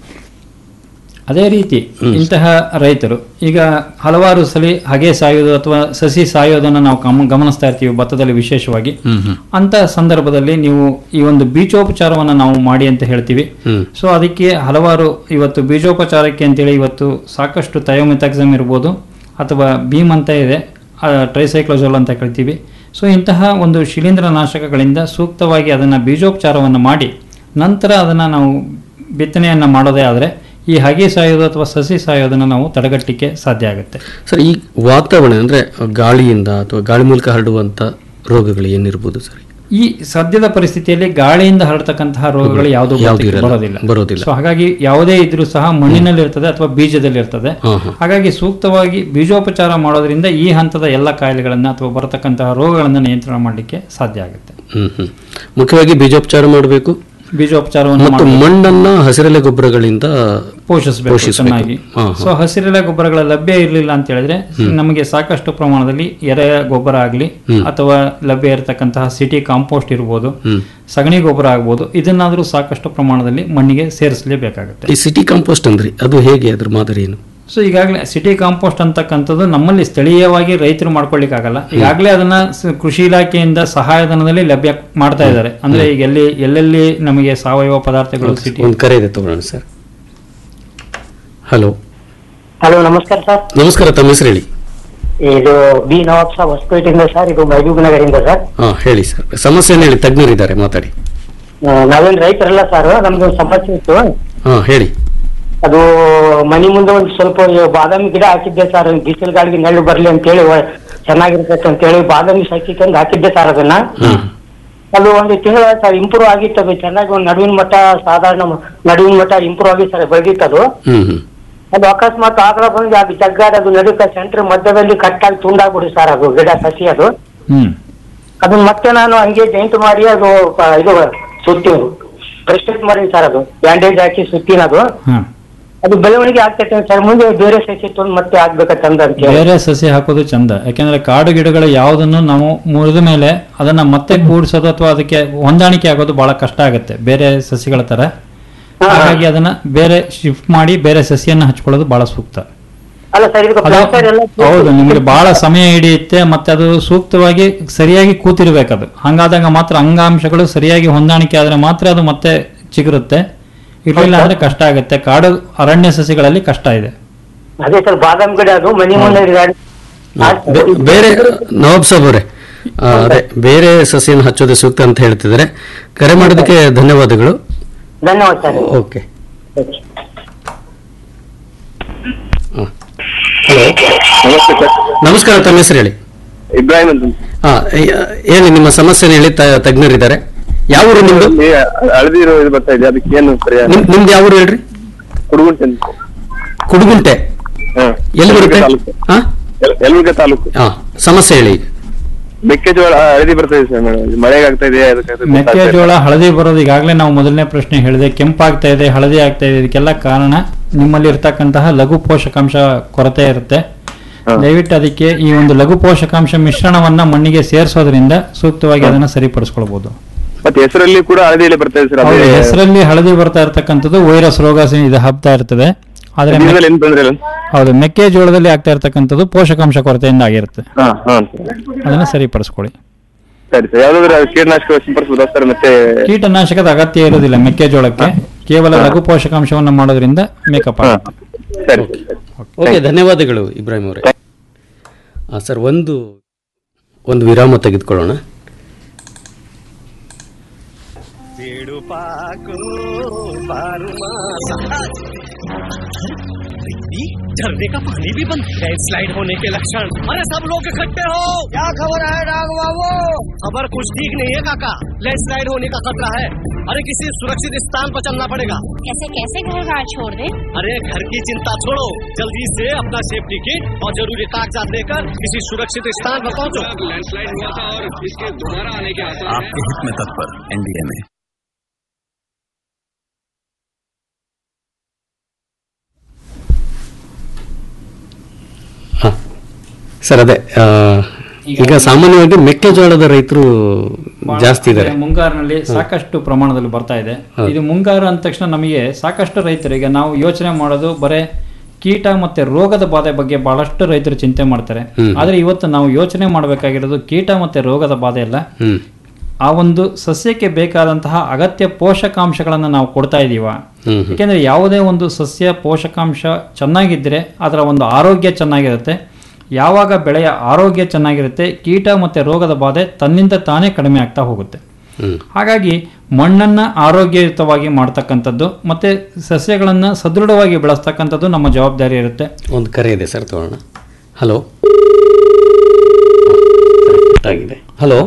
ಅದೇ ರೀತಿ ಇಂತಹ ರೈತರು ಈಗ ಹಲವಾರು ಸಲ ಹಗೆ ಸಾಯೋದು ಅಥವಾ ಸಸಿ ಸಾಯೋದನ್ನು ನಾವು ಗಮ- ಗಮನಿಸ್ತಾ ಇರ್ತೀವಿ ಭತ್ತದಲ್ಲಿ ವಿಶೇಷವಾಗಿ ಹ್ಮ್ ಹ್ಮ್ ಅಂತ ಸಂದರ್ಭದಲ್ಲಿ ನೀವು ಈ ಒಂದು ಬೀಜೋಪಚಾರವನ್ನು ನಾವು ಮಾಡಿ ಅಂತ ಹೇಳ್ತೀವಿ ಹ್ಮ್ ಸೊ ಅದಕ್ಕೆ ಹಲವಾರು ಇವತ್ತು ಬೀಜೋಪಚಾರಕ್ಕೆ ಅಂತೇಳಿ ಇವತ್ತು ಸಾಕಷ್ಟು ಥಯೋಮಿತಾಕ್ಸಮ್ ಇರ್ಬೋದು ಅಥವಾ ಭೀಮ್ ಅಂತ ಇದೆ ಟ್ರೈಸೈಕ್ಲೋಜೋಲ್ ಅಂತ ಕರಿತೀವಿ ಸೊ ಇಂತಹ ಒಂದು ಶಿಲೀಂಧ್ರನಾಶಕಗಳಿಂದ ಸೂಕ್ತವಾಗಿ ಅದನ್ನು ಬೀಜೋಪಚಾರವನ್ನು ಮಾಡಿ ನಂತರ ಅದನ್ನು ನಾವು ಬಿತ್ತನೆಯನ್ನು ಮಾಡೋದೇ ಆದರೆ ಈ ಹಗೆ ಸಾಯೋದು ಅಥವಾ ಸಸಿ ಸಾಯೋದನ್ನು ನಾವು ತಡೆಗಟ್ಟಲಿಕ್ಕೆ ಸಾಧ್ಯ ಆಗುತ್ತೆ ಸರ್ ಈ ವಾತಾವರಣ ಅಂದ್ರೆ ಗಾಳಿಯಿಂದ ಅಥವಾ ಗಾಳಿ ಮೂಲಕ ಹರಡುವಂತ ರೋಗಗಳು ಏನಿರ್ಬೋದು ಸರ್ ಈ ಸದ್ಯದ ಪರಿಸ್ಥಿತಿಯಲ್ಲಿ ಗಾಳಿಯಿಂದ ಹರಡ್ತಕ್ಕಂತಹ ರೋಗಗಳು ಯಾವುದು ಯಾವ್ದು ಇರಲ್ಲ. ಬರೋದಿಲ್ಲ ಬರೋದಿಲ್ಲ. ಸೊ ಹಾಗಾಗಿ ಯಾವುದೇ ಇದ್ರೂ ಸಹ ಮಣ್ಣಿನಲ್ಲಿ ಇರ್ತದೆ ಅಥವಾ ಬೀಜದಲ್ಲಿ ಇರ್ತದೆ ಹಾ, ಹಾ. ಹಾಗಾಗಿ ಸೂಕ್ತವಾಗಿ ಬೀಜೋಪಚಾರ ಮಾಡೋದ್ರಿಂದ ಈ ಹಂತದ ಎಲ್ಲ ಕಾಯಿಲೆಗಳನ್ನ ಅಥವಾ ಬರತಕ್ಕಂತಹ ರೋಗಗಳನ್ನು ನಿಯಂತ್ರಣ ಮಾಡಲಿಕ್ಕೆ ಸಾಧ್ಯ ಆಗುತ್ತೆ ಹ್ಮ್ ಹ್ಮ್ ಮುಖ್ಯವಾಗಿ ಬೀಜೋಪಚಾರ ಮಾಡಬೇಕು ಬೀಜೋಪಚಾರವನ್ನು ಮತ್ತು ಮಾಡ್ಬೇಕು. ಮಣ್ಣನ್ನ ಹಸಿರೆಲೆ ಗೊಬ್ಬರಗಳಿಂದ ಪೋಷಿಸಬೇಕು ಪೋಷಿಸ್ಬೇಕು. ಚೆನ್ನಾಗಿ ಹಾ, ಹಾ. ಸೊ ಹಸಿರೆಲೆ ಗೊಬ್ಬರಗಳ ಲಭ್ಯ ಇರಲಿಲ್ಲ ಅಂತ ಹೇಳಿದ್ರೆ ಹ್ಮ್. ನಮಗೆ ಸಾಕಷ್ಟು ಪ್ರಮಾಣದಲ್ಲಿ ಎರೆ ಗೊಬ್ಬರ ಆಗಲಿ ಹ್ಮ್. ಅಥವಾ ಲಭ್ಯ ಇರತಕ್ಕಂತಹ ಸಿಟಿ ಕಾಂಪೋಸ್ಟ್ ಇರ್ಬೋದು ಹ್ಮ್. ಸಗಣಿ ಗೊಬ್ಬರ ಆಗ್ಬೋದು ಇದನ್ನಾದರೂ ಸಾಕಷ್ಟು ಪ್ರಮಾಣದಲ್ಲಿ ಮಣ್ಣಿಗೆ ಸೇರಿಸಲೇಬೇಕಾಗುತ್ತೆ ಈ ಸಿಟಿ ಕಾಂಪೋಸ್ಟ್ ಅಂದ್ರಿ ಅದು ಹೇಗೆ ಅದ್ರ ಮಾದರಿ ಏನು ಸೊ ಈಗಾಗಲೇ ಸಿಟಿ ಕಾಂಪೋಸ್ಟ್ ಅಂತಕ್ಕಂಥದ್ದು ನಮ್ಮಲ್ಲಿ ಸ್ಥಳೀಯವಾಗಿ ರೈತರು ಮಾಡ್ಕೊಳ್ಳಿಕ್ಕಾಗಲ್ಲ ಈಗಾಗಲೇ ಅದನ್ನ ಸ- ಕೃಷಿ ಇಲಾಖೆಯಿಂದ ಸಹಾಯಧನದಲ್ಲಿ ಲಭ್ಯ ಮಾಡ್ತಾ ಇದ್ದಾರೆ ಅಂದ್ರೆ ಈಗ ಎಲ್ಲಿ ಎಲ್ಲೆಲ್ಲಿ ನಮಗೆ ಸಾವಯವ ಪದಾರ್ಥಗಳು ಸಿಟಿ ಒಂದು ಕರೆ ಇದೆ ತಗೊಳ್ಳೋಣ ಸರ್ ಹಲೋ ಹಲೋ ನಮಸ್ಕಾರ ಸರ್ ನಮಸ್ಕಾರ ತಮ್ಮ ಹೆಸರು ಹೇಳಿ ಇದು ಬಿ ನವಾಬ್ ಸಾಬ್ ಹೊಸಪೇಟೆಯಿಂದ ಸರ್ ಇದು ಮಹಬೂಬ್ ನಗರಿಂದ ಸರ್ ಹಾ ಹೇಳಿ ಸರ್ ಸಮಸ್ಯೆನ ಹೇಳಿ ತಜ್ಞರಿದ್ದಾರೆ ಮಾತಾಡಿ ಆ, ನಾವೇನ್ ರೈತರಲ್ಲ ಸರ್ ನಮ್ದು ಒಂದು ಸಮಸ್ಯೆ ಇತ್ತು ಹಾ ಹೇಳಿ ಅದು ಮನೆ ಮುಂದೆ ಒಂದು ಸ್ವಲ್ಪ ಈ ಬಾದಾಮಿ ಗಿಡ ಹಾಕಿದ್ದೆ ಸರ್ ಬಿಸಿಲು ಗಾಳಿಗೆ ನೆರಳು ಬರ್ಲಿ ಅಂತೇಳಿ ವ- ಚೆನ್ನಾಗಿರ್ತೈತೆ ಅಂತೇಳಿ ಬಾದಾಮಿ ಸಸಿ ತಂದು ಹಾಕಿದ್ದೆ ಸರ್ ಅದನ್ನ ಅದು ಒಂದು ತಿಂಗಳ ಸರ್ ಇಂಪ್ರೂವ್ ಆಗಿತ್ತು ಅದು ಚೆನ್ನಾಗಿ ಒಂದು ನಡುವಿನ ಮಟ್ಟ ಸಾಧಾರಣ ಮ- ನಡುವಿನ ಮಟ್ಟ ಇಂಪ್ರೂವ್ ಆಗಿ ಸರ್ ಬೆಳೆದಿತ್ತು ಅದು ಹ್ಮ್ ಹ್ಮ್ ಅದು ಅಕಸ್ಮಾತ್ ಆಕಳ ಬಂದು ಅದು ಜಗ್ಗಾಡ ಅದು ನಡುಕ ಸೆಂಟರ್ ಮಧ್ಯದಲ್ಲಿ ಕಟ್ಟಾಗಿ ತುಂಡಾಗ್ಬಿಡಿ ಸರ್ ಅದು ಗಿಡ ಸಸಿ ಅದು ಹ್ಮ್ ಅದನ್ನ ಮತ್ತೆ ನಾನು ಹಂಗೆ ಜೈಂಟ್ ಮಾಡಿ ಅದು ಪ- ಇದು ಸುತ್ತಿ ಪ್ರೆಸ್ಟೇಟ್ ಮಾಡಿ ಸರ್ ಅದು ಬ್ಯಾಂಡೇಜ್ ಹಾಕಿ ಸುತ್ತಿನ ಅದು ಹ್ಮ್ ಅದು ಬೆಳವಣಿಗೆ ಆಗ್ತೈತೆ ಸರ್ ಮುಂದೆ ಬೇರೆ ಸಸಿ ತೊಗೊಂಡು ಮತ್ತೆ ಆಗ್ಬೇಕಂತ ಅಂತ ಹೇಳಿ ಬೇರೆ ಸಸಿ ಹಾಕೋದು ಚಂದ ಯಾಕೆಂದ್ರೆ ಕಾಡು ಗಿಡಗಳು ಯಾವುದನ್ನು ನಾವು ಮುರಿದ ಮೇಲೆ ಅದನ್ನ ಮತ್ತೆ ಕೂಡಿಸೋದು ಅಥವಾ ಅದಕ್ಕೆ ಹೊಂದಾಣಿಕೆ ಆಗೋದು ಬಹಳ ಕಷ್ಟ ಆಗುತ್ತೆ ಬೇರೆ ಸಸಿಗಳ ತರ ಹಾಗಾಗಿ ಅದನ್ನ ಬೇರೆ ಶಿಫ್ಟ್ ಮಾಡಿ ಬೇರೆ ಸಸಿಯನ್ನ ಹಚ್ಕೊಳ್ಳೋದು ಬಹಳ ಸೂಕ್ತ ಅಲ್ಲ ಸರ್ ಇದಕ್ಕೆ ಅದು- ಪ್ಲಾಸ್ಟರ್ ಎಲ್ಲ ಹೌದು ನಿಮ್ಗೆ ಬಹಳ ಸಮಯ ಹಿಡಿಯುತ್ತೆ ಮತ್ತೆ ಅದು ಸೂಕ್ತವಾಗಿ ಸರಿಯಾಗಿ ಕೂತಿರ್ಬೇಕದು ಹಂಗಾದಾಗ ಮಾತ್ರ ಅಂಗಾಂಶಗಳು ಸರಿಯಾಗಿ ಹೊಂದಾಣಿಕೆ ಆದ್ರೆ ಮಾತ್ರ ಅದು ಮತ್ತೆ ಚಿಗುರುತ್ತೆ ಇರ್ಲಿಲ್ಲ ಅಂದ್ರೆ ಕಷ್ಟ ಆಗುತ್ತೆ ಕಾಡು ಅರಣ್ಯ ಸಸಿಗಳಲ್ಲಿ ಕಷ್ಟ ಇದೆ ಅದೇ ಸರ್ ಬಾದಾಮ್ ಗಿಡ ಅದು ಮನೆ ಮುಂದೆ ಗಾಡಿ ಬೆ- ಬೇರೆ ನವಾಬ್ ಸಾಬ್ ಅವರೇ ಆ, ಅದೇ ಬೇರೆ ಸಸಿಯನ್ನು ಹಚ್ಚೋದು ಸೂಕ್ತ ಅಂತ ಹೇಳ್ತಿದ್ದಾರೆ ಕರೆ ಮಾಡೋದಕ್ಕೆ ಧನ್ಯವಾದಗಳು ಧನ್ಯವಾದ ಸರ್ ಓಕೆ ಹಲೋ ನಮಸ್ತೆ ಸರ್ ನಮಸ್ಕಾರ ತಮ್ಮ ಹೆಸರು ಹೇಳಿ ಇಬ್ರಾಹಿಂ ಅಂತ ಹಾ ಏ- ಹೇಳಿ ನಿಮ್ಮ ಸಮಸ್ಯೆನ ಹೇಳಿ ತ- ತಜ್ಞರಿದ್ದಾರೆ ಯಾವ ಊರು ನಿಮ್ದು ಇಲ್ಲಿ ಹಳದಿರೋ ಇದು ಬರ್ತಾ ಇದೆ ಅದಕ್ಕೆ ಏನು ಪರಿಹಾರ ನಿಮ್- ನಿಮ್ದು ಯಾವ ಊರು ಹೇಳ್ರಿ ಕುಡುಗುಂಟೆ ಅಂತ ಕುಡುಗುಂಟೆ ಹಾ. ಎಲ್ಲಿ ಬರುತ್ತೆ ತಾಲೂಕು. ಹಾ ಯಲ- ಯಲಬುರ್ಗ ತಾಲೂಕು ಹಾ ಸಮಸ್ಯೆ ಹೇಳಿ ಮೆಕ್ಕೆಜೋಳ ಹಳದಿ ಬರ್ತಾ ಇದೆ ಸರ್ ಮೇಡಮ್ ಮಳೆಗೆ ಆಗ್ತಾ ಇದೆ ಅದಕ್ಕೆ ಅದು ಗೊತ್ತಾಗ್ತಾ ಇಲ್ಲ. ಮೆಕ್ಕೆಜೋಳ ಹಳದಿ ಬರೋದು ಈಗಾಗಲೇ ನಾವು ಮೊದಲನೇ ಪ್ರಶ್ನೆ ಹೇಳಿದೆ ಕೆಂಪಾಗ್ತಾ ಇದೆ ಹಳದಿ ಆಗ್ತಾ ಇದೆ ಇದಕ್ಕೆಲ್ಲ ಕಾರಣ ನಿಮ್ಮಲ್ಲಿ ಇರ್ತಕ್ಕಂತಹ ಲಘು ಪೋಷಕಾಂಶ ಕೊರತೆ ಇರುತ್ತೆ ದಯವಿಟ್ಟು ಅದಕ್ಕೆ ಈ ಒಂದು ಲಘು ಪೋಷಕಾಂಶ ಮಿಶ್ರಣವನ್ನ ಮಣ್ಣಿಗೆ ಸೇರಿಸೋದ್ರಿಂದ ಸೂಕ್ತವಾಗಿ ಅದನ್ನ ಸರಿಪಡಿಸ್ಕೊಳ್ಬಹುದು ಮತ್ತೆ ಹೆಸರಲ್ಲಿ ಕೂಡ ಹಳದಿಯಲ್ಲಿ ಬರ್ತಾ ಇದೆ ಸರ್ ಹೌದು ಅದೇ ಹೆಸರಲ್ಲಿ ಹಳದಿ ಬರ್ತಾ ಇರ್ತಕ್ಕಂಥದ್ದು ವೈರಸ್ ರೋಗ ಸ- ಇದು ಹಬ್ತಾ ಇರ್ತದೆ ಆದ್ರೆ ಮೆಕ್ಕೆ- ಬೀಜದಲ್ಲಿ ಏನು ತೊಂದ್ರೆ ಇಲ್ಲ ಹೌದು ಮೆಕ್ಕೆಜೋಳದಲ್ಲಿ ಆಗ್ತಾ ಇರ್ತಕ್ಕಂಥದ್ದು ಪೋಷಕಾಂಶ ಕೊರತೆಯಿಂದ ಆಗಿರುತ್ತೆ ಹಾ ಹಾ ಅದನ್ನ ಸರಿಪಡಿಸ್ಕೊಳ್ಳಿ ಸರಿ ಸರ್ ಯಾವ್ದಾದ್ರು ಕೀಟನಾಶಕ ಸಿಂಪಡಿಸಬಹುದಾ ಸರ್ ಮತ್ತೆ ಕೀಟನಾಶಕದ ಅಗತ್ಯ ಇರುವುದಿಲ್ಲ ಮೆಕ್ಕೆಜೋಳಕ್ಕೆ ಕೇವಲ ಲಘು ಪೋಷಕಾಂಶವನ್ನು ಮಾಡೋದ್ರಿಂದ ಮೇಕಪ್ ಆಗುತ್ತೆ ಸರಿ ಓಕೆ ಧನ್ಯವಾದಗಳು ಇಬ್ರಾಹಿಂ ಅವರೇ ಆ, ಸರ್ ಒಂದು ಒಂದು ವಿರಾಮ ತೆಗೆದುಕೊಳ್ಳೋಣ झरने का पानी भी बंद लैंडस्लाइड होने के लक्षण अरे सब लोग इकट्ठे हो क्या खबर है डाग बाबू खबर कुछ ठीक नहीं है काका लैंडस्लाइड होने का खतरा है अरे किसी सुरक्षित स्थान पर चलना पड़ेगा ऐसे कैसे घर बार छोड़ दे अरे घर की चिंता छोड़ो जल्दी से अपना सेफ्टी किट और जरूरी कागजात लेकर किसी सुरक्षित स्थान पर पहुंचो लैंडस्लाइड हुआ था और इसके दोबारा आने के आसार आपके हित में तत्पर एनडीए में ಸರ್ ಅದೇ ಆ, ಈಗ ಸಾಮಾನ್ಯವಾಗಿ ಮೆಕ್ಕೆಜೋಳದ ರೈತರು ಜಾಸ್ತಿ ಇದ್ದಾರೆ ಅಂದ್ರೆ ಮುಂಗಾರಿನಲ್ಲಿ ಸಾಕಷ್ಟು ಪ್ರಮಾಣದಲ್ಲಿ ಬರ್ತಾ ಇದೆ ಹೌದು. ಇದು ಮುಂಗಾರು ಅಂದ ತಕ್ಷಣ ನಮಗೆ ಸಾಕಷ್ಟು ರೈತರು ಈಗ ನಾವು ಯೋಚನೆ ಮಾಡೋದು ಬರೇ ಕೀಟ ಮತ್ತೆ ರೋಗದ ಬಾಧೆ ಬಗ್ಗೆ ಬಹಳಷ್ಟು ರೈತರು ಚಿಂತೆ ಮಾಡ್ತಾರೆ ಹ್ಮ್. ಆದ್ರೆ ಇವತ್ತು ನಾವು ಯೋಚನೆ ಮಾಡಬೇಕಾಗಿರೋದು ಕೀಟ ಮತ್ತೆ ರೋಗದ ಬಾಧೆ ಅಲ್ಲ ಹ್ಮ್ ಆ ಒಂದು ಸಸ್ಯಕ್ಕೆ ಬೇಕಾದಂತಹ ಅಗತ್ಯ ಪೋಷಕಾಂಶಗಳನ್ನು ನಾವು ಕೊಡ್ತಾ ಇದೀವ ಹ್ಮ್ ಹ್ಮ್. ಯಾಕೆಂದ್ರೆ ಯಾವುದೇ ಒಂದು ಸಸ್ಯ ಪೋಷಕಾಂಶ ಚೆನ್ನಾಗಿದ್ದರೆ ಅದರ ಒಂದು ಆರೋಗ್ಯ ಚೆನ್ನಾಗಿರುತ್ತೆ ಯಾವಾಗ ಬೆಳೆಯ ಆರೋಗ್ಯ ಚೆನ್ನಾಗಿರುತ್ತೆ ಕೀಟ ಮತ್ತು ರೋಗದ ಬಾಧೆ ತನ್ನಿಂದ ತಾನೇ ಕಡಿಮೆ ಆಗ್ತಾ ಹೋಗುತ್ತೆ ಹ್ಮ್ ಹಾಗಾಗಿ ಮಣ್ಣನ್ನು ಆರೋಗ್ಯಯುತವಾಗಿ ಮಾಡ್ತಕ್ಕಂಥದ್ದು ಮತ್ತು ಸಸ್ಯಗಳನ್ನು ಸದೃಢವಾಗಿ ಬೆಳೆಸ್ತಕ್ಕಂಥದ್ದು ನಮ್ಮ ಜವಾಬ್ದಾರಿ ಇರುತ್ತೆ ಒಂದು ಕರೆ ಇದೆ ಸರ್ ತಗೊಳ್ಳೋಣ ಹಲೋ ಆಗಿದೆ ಹಲೋ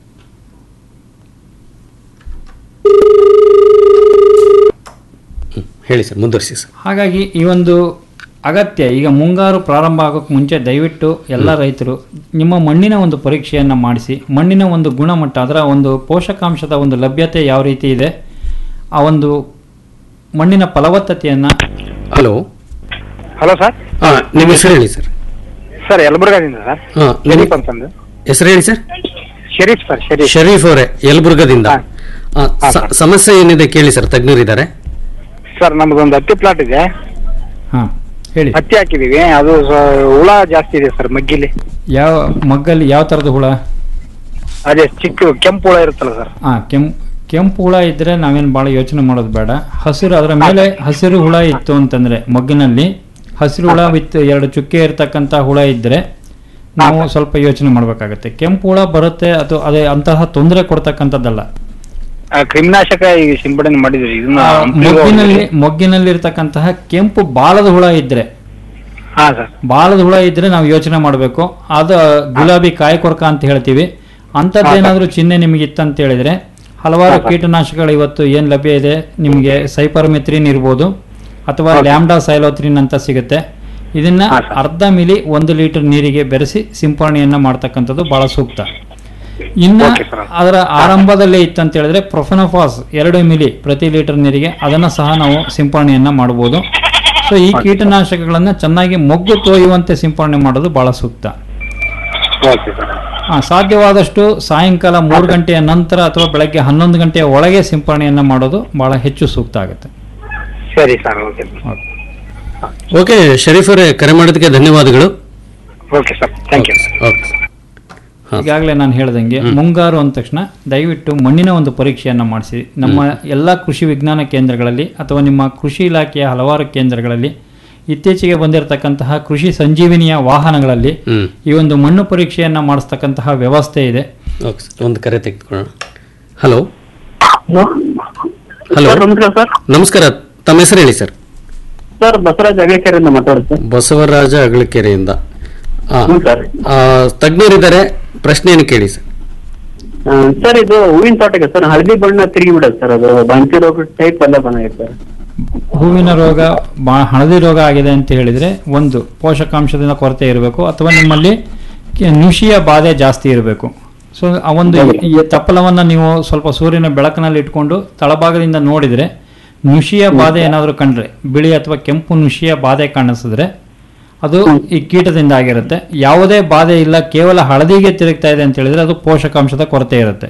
ಹ್ಮ್, ಹೇಳಿ ಸರ್ ಮುಂದುವರಿಸಿ ಸರ್ ಹಾಗಾಗಿ ಈ ಒಂದು ಅಗತ್ಯ ಈಗ ಮುಂಗಾರು ಪ್ರಾರಂಭ ಆಗೋಕ್ಕೆ ಮುಂಚೆ ದಯವಿಟ್ಟು ಎಲ್ಲ ರೈತರು ನಿಮ್ಮ ಮಣ್ಣಿನ ಒಂದು ಪರೀಕ್ಷೆಯನ್ನು ಮಾಡಿಸಿ ಮಣ್ಣಿನ ಒಂದು ಗುಣಮಟ್ಟ ಅದರ ಒಂದು ಪೋಷಕಾಂಶದ ಒಂದು ಲಭ್ಯತೆ ಯಾವ ರೀತಿ ಇದೆ ಆ ಒಂದು ಮಣ್ಣಿನ ಫಲವತ್ತತೆಯನ್ನು ಹಲೋ ಹಲೋ ಸರ್ ಹಾಂ ನಿಮ್ಮ ಹೆಸರು ಹೇಳಿ ಸರ್ ಸರ್ ಯಲಬುರ್ಗಾದಿಂದ ಸರ್ ಹಾಂ ಶರೀಫ್ ಅಂತಂದು ಹೆಸರು ಹೇಳಿ ಸರ್ ಶರೀಫ್ ಸರ್ ಶರೀಫ್ ಶರೀಫ್ ಅವರೇ ಯಲಬುರ್ಗದಿಂದ ಆ, ಸ- ಸಮಸ್ಯೆ ಏನಿದೆ ಕೇಳಿ ಸರ್ ತಜ್ಞರಿದ್ದಾರೆ ಸರ್ ನಮ್ದೊಂದು ಹತ್ತಿ ಪ್ಲಾಟ್ ಇದೆ ಹಾಂ ಹೇಳಿ ಹತ್ತಿ ಹಾಕಿದೀವಿ ಅದು ಸ- ಹುಳ ಜಾಸ್ತಿ ಇದೆ ಸರ್ ಮಗ್ಗಿಲಿ ಯಾವ ಮಗ್ಗಲ್ಲಿ ಯಾವ ಥರದ ಹುಳ ಅದೇ ಚಿಕ್ಕ ಕೆಂಪು ಹುಳ ಇರುತ್ತಲ್ಲ ಸರ್ ಹಾಂ ಕೆಂಪ್ ಕೆಂಪು ಹುಳ ಇದ್ರೆ ನಾವೇನು ಭಾಳ ಯೋಚನೆ ಮಾಡೋದು ಬೇಡ ಹಸಿರು ಅದರ ಮೇಲೆ ಹಸಿರು ಹುಳ ಇತ್ತು ಅಂತಂದ್ರೆ ಮಗ್ಗಿನಲ್ಲಿ ಹಸಿರು ಹುಳ ವಿತ್ ಎರಡು ಚುಕ್ಕೆ ಇರ್ತಕ್ಕಂಥ ಹುಳ ಇದ್ರೆ ನಾವು ಸ್ವಲ್ಪ ಯೋಚನೆ ಮಾಡಬೇಕಾಗತ್ತೆ ಕೆಂಪು ಹುಳ ಬರುತ್ತೆ ಅದು ಅದೇ ಅಂತಹ ತೊಂದರೆ ಕೊಡ್ತಕ್ಕಂಥದ್ದಲ್ಲ ಆ, ಕ್ರಿಮಿನಾಶಕ ಈಗ ಸಿಂಪಡಣೆ ಮಾಡಿದ್ರಿ ಇದನ್ನ ಆ, ಮೊಗ್ಗಿನಲ್ಲಿ ಮೊಗ್ಗಿನಲ್ಲಿ ಇರ್ತಕ್ಕಂತಹ ಕೆಂಪು ಬಾಲದ ಹುಳ ಇದ್ರೆ ಹಾ ಸರ್ ಬಾಲದ ಹುಳ ಇದ್ರೆ ನಾವು ಯೋಚನೆ ಮಾಡಬೇಕು ಅದು ಗುಲಾಬಿ ಕಾಯಿ ಕೊರಕ ಅಂತ ಹೇಳ್ತೀವಿ ಅಂಥದ್ದೇನಾದ್ರೂ ಚಿಹ್ನೆ ನಿಮಗೆ ಇತ್ತಂತ ಹೇಳಿದ್ರೆ ಹಲವಾರು ಕೀಟನಾಶಕಗಳು ಇವತ್ತು ಏನು ಲಭ್ಯ ಇದೆ ನಿಮಗೆ ಸೈಪರ್ಮೆತ್ರಿನ್ ಇರ್ಬೋದು ಅಥವಾ ಲ್ಯಾಂಬ್ಡಾ ಸೈಲೋತ್ರಿನ್ ಅಂತ ಸಿಗುತ್ತೆ ಇದನ್ನ ಅರ್ಧ ಮಿಲಿ ಒಂದು ಲೀಟರ್ ನೀರಿಗೆ ಬೆರೆಸಿ ಸಿಂಪರಣೆಯನ್ನ ಮಾಡ್ತಕ್ಕಂಥದ್ದು ಬಹಳ ಸೂಕ್ತ ಇನ್ನು ಅದರ ಆರಂಭದಲ್ಲೇ ಇತ್ತಂತ ಹೇಳಿದ್ರೆ ಪ್ರೊಫೆನೋಫಾಸ್ ಎರಡು ಮಿಲಿ ಪ್ರತಿ ಲೀಟರ್ ನೀರಿಗೆ ಅದನ್ನ ಸಹ ನಾವು ಸಿಂಪರಣೆಯನ್ನ ಮಾಡಬಹುದು ಸೊ ಈ ಕೀಟನಾಶಕಗಳನ್ನ ಚೆನ್ನಾಗಿ ಮೊಗ್ಗು ತೋಯುವಂತೆ ಸಿಂಪಡಣೆ ಮಾಡೋದು ಬಹಳ ಸೂಕ್ತ ಓಕೆ ಸರ್ ಆ, ಸಾಧ್ಯವಾದಷ್ಟು ಸಾಯಂಕಾಲ ಮೂರು ಗಂಟೆಯ ನಂತರ ಅಥವಾ ಬೆಳಗ್ಗೆ ಹನ್ನೊಂದು ಗಂಟೆಯ ಒಳಗೆ ಸಿಂಪಡಣೆಯನ್ನ ಮಾಡೋದು ಬಹಳ ಹೆಚ್ಚು ಸೂಕ್ತ ಆಗುತ್ತೆ ಸರಿ ಸರ್ ಓಕೆ ಓಕೆ ಶರೀಫ್ ಅವರೇ ಕರೆ ಮಾಡೋದಕ್ಕೆ ಧನ್ಯವಾದಗಳು okay sir thank you okay ಈಗಾಗಲೇ ನಾನು ಹೇಳ್ದಂಗೆ ಮುಂಗಾರು ಅಂದ ತಕ್ಷಣ ದಯವಿಟ್ಟು ಮಣ್ಣಿನ ಒಂದು ಪರೀಕ್ಷೆಯನ್ನು ಮಾಡಿಸಿ ನಮ್ಮ ಎಲ್ಲ ಕೃಷಿ ವಿಜ್ಞಾನ ಕೇಂದ್ರಗಳಲ್ಲಿ ಅಥವಾ ನಿಮ್ಮ ಕೃಷಿ ಇಲಾಖೆಯ ಹಲವಾರು ಕೇಂದ್ರಗಳಲ್ಲಿ ಇತ್ತೀಚೆಗೆ ಬಂದಿರತಕ್ಕಂತಹ ಕೃಷಿ ಸಂಜೀವಿನಿಯ ವಾಹನಗಳಲ್ಲಿ ಹ್ಮ್. ಈ ಒಂದು ಮಣ್ಣು ಪರೀಕ್ಷೆಯನ್ನ ಮಾಡಿಸ್ತಕ್ಕಂತಹ ವ್ಯವಸ್ಥೆ ಇದೆ ಓಕೆ ಸರ್, ಒಂದು ಕರೆ ತೆಗೆದುಕೊಳ್ಳೋಣ ಹಲೋ ಹಲೋ ನಮಸ್ಕಾರ ಸರ್ ನಮಸ್ಕಾರ ತಮ್ಮ ಹೆಸರು ಹೇಳಿ ಸರ್ ಸರ್ ಬಸವರಾಜ್ ಅಗೇಕೆರೆಯಿಂದ ಮಾತಾಡುತ್ತೆ ಬಸವರಾಜ ಅಗಳಕೆರೆಯಿಂದ ಆ, ಹ್ಞೂ ಸರ್ ಆ, ತಜ್ಞರಿದ್ದಾರೆ ಪ್ರಶ್ನೆಯನ್ನು ಕೇಳಿ ಸರ್ ಆ, ಸರ್ ಇದು ಹೂವಿನ ತೋಟಕ್ಕೆ ಸರ್ ಹಳದಿ ಬಣ್ಣ ತಿರುಗಿ ಬಿಡೋದು ಸರ್ ಅದು ಬಂತಿ ರೋಗ ಟೈಪ್ ಎಲ್ಲ ಬಂದಾಗಿದೆ ಸರ್ ಹೂವಿನ ರೋಗ ಬಾ ಹಳದಿ ರೋಗ ಆಗಿದೆ ಅಂತ ಹೇಳಿದ್ರೆ ಒಂದು ಪೋಷಕಾಂಶದಿಂದ ಕೊರತೆ ಇರಬೇಕು ಅಥವಾ ನಿಮ್ಮಲ್ಲಿ ಕೆ- ನುಷಿಯ ಬಾಧೆ ಜಾಸ್ತಿ ಇರಬೇಕು ಸೊ ಆ ಒಂದು ಈ ತಪ್ಪಲವನ್ನು ನೀವು ಸ್ವಲ್ಪ ಸೂರ್ಯನ ಬೆಳಕಿನಲ್ಲಿ ಇಟ್ಕೊಂಡು ತಳಭಾಗದಿಂದ ನೋಡಿದರೆ ನುಷಿಯ ಬಾಧೆ ಏನಾದರೂ ಕಂಡ್ರೆ ಬಿಳಿ ಅಥವಾ ಕೆಂಪು ನುಷಿಯ ಬಾಧೆ ಕಾಣಿಸಿದ್ರೆ ಅದು ಈ ಕೀಟದಿಂದ ಆಗಿರುತ್ತೆ ಯಾವುದೇ ಬಾಧೆ ಇಲ್ಲ ಕೇವಲ ಹಳದಿಗೆ ತಿರುಗ್ತಾ ಇದೆ ಅಂತ ಹೇಳಿದ್ರೆ ಅದು ಪೋಷಕಾಂಶದ ಕೊರತೆ ಇರುತ್ತೆ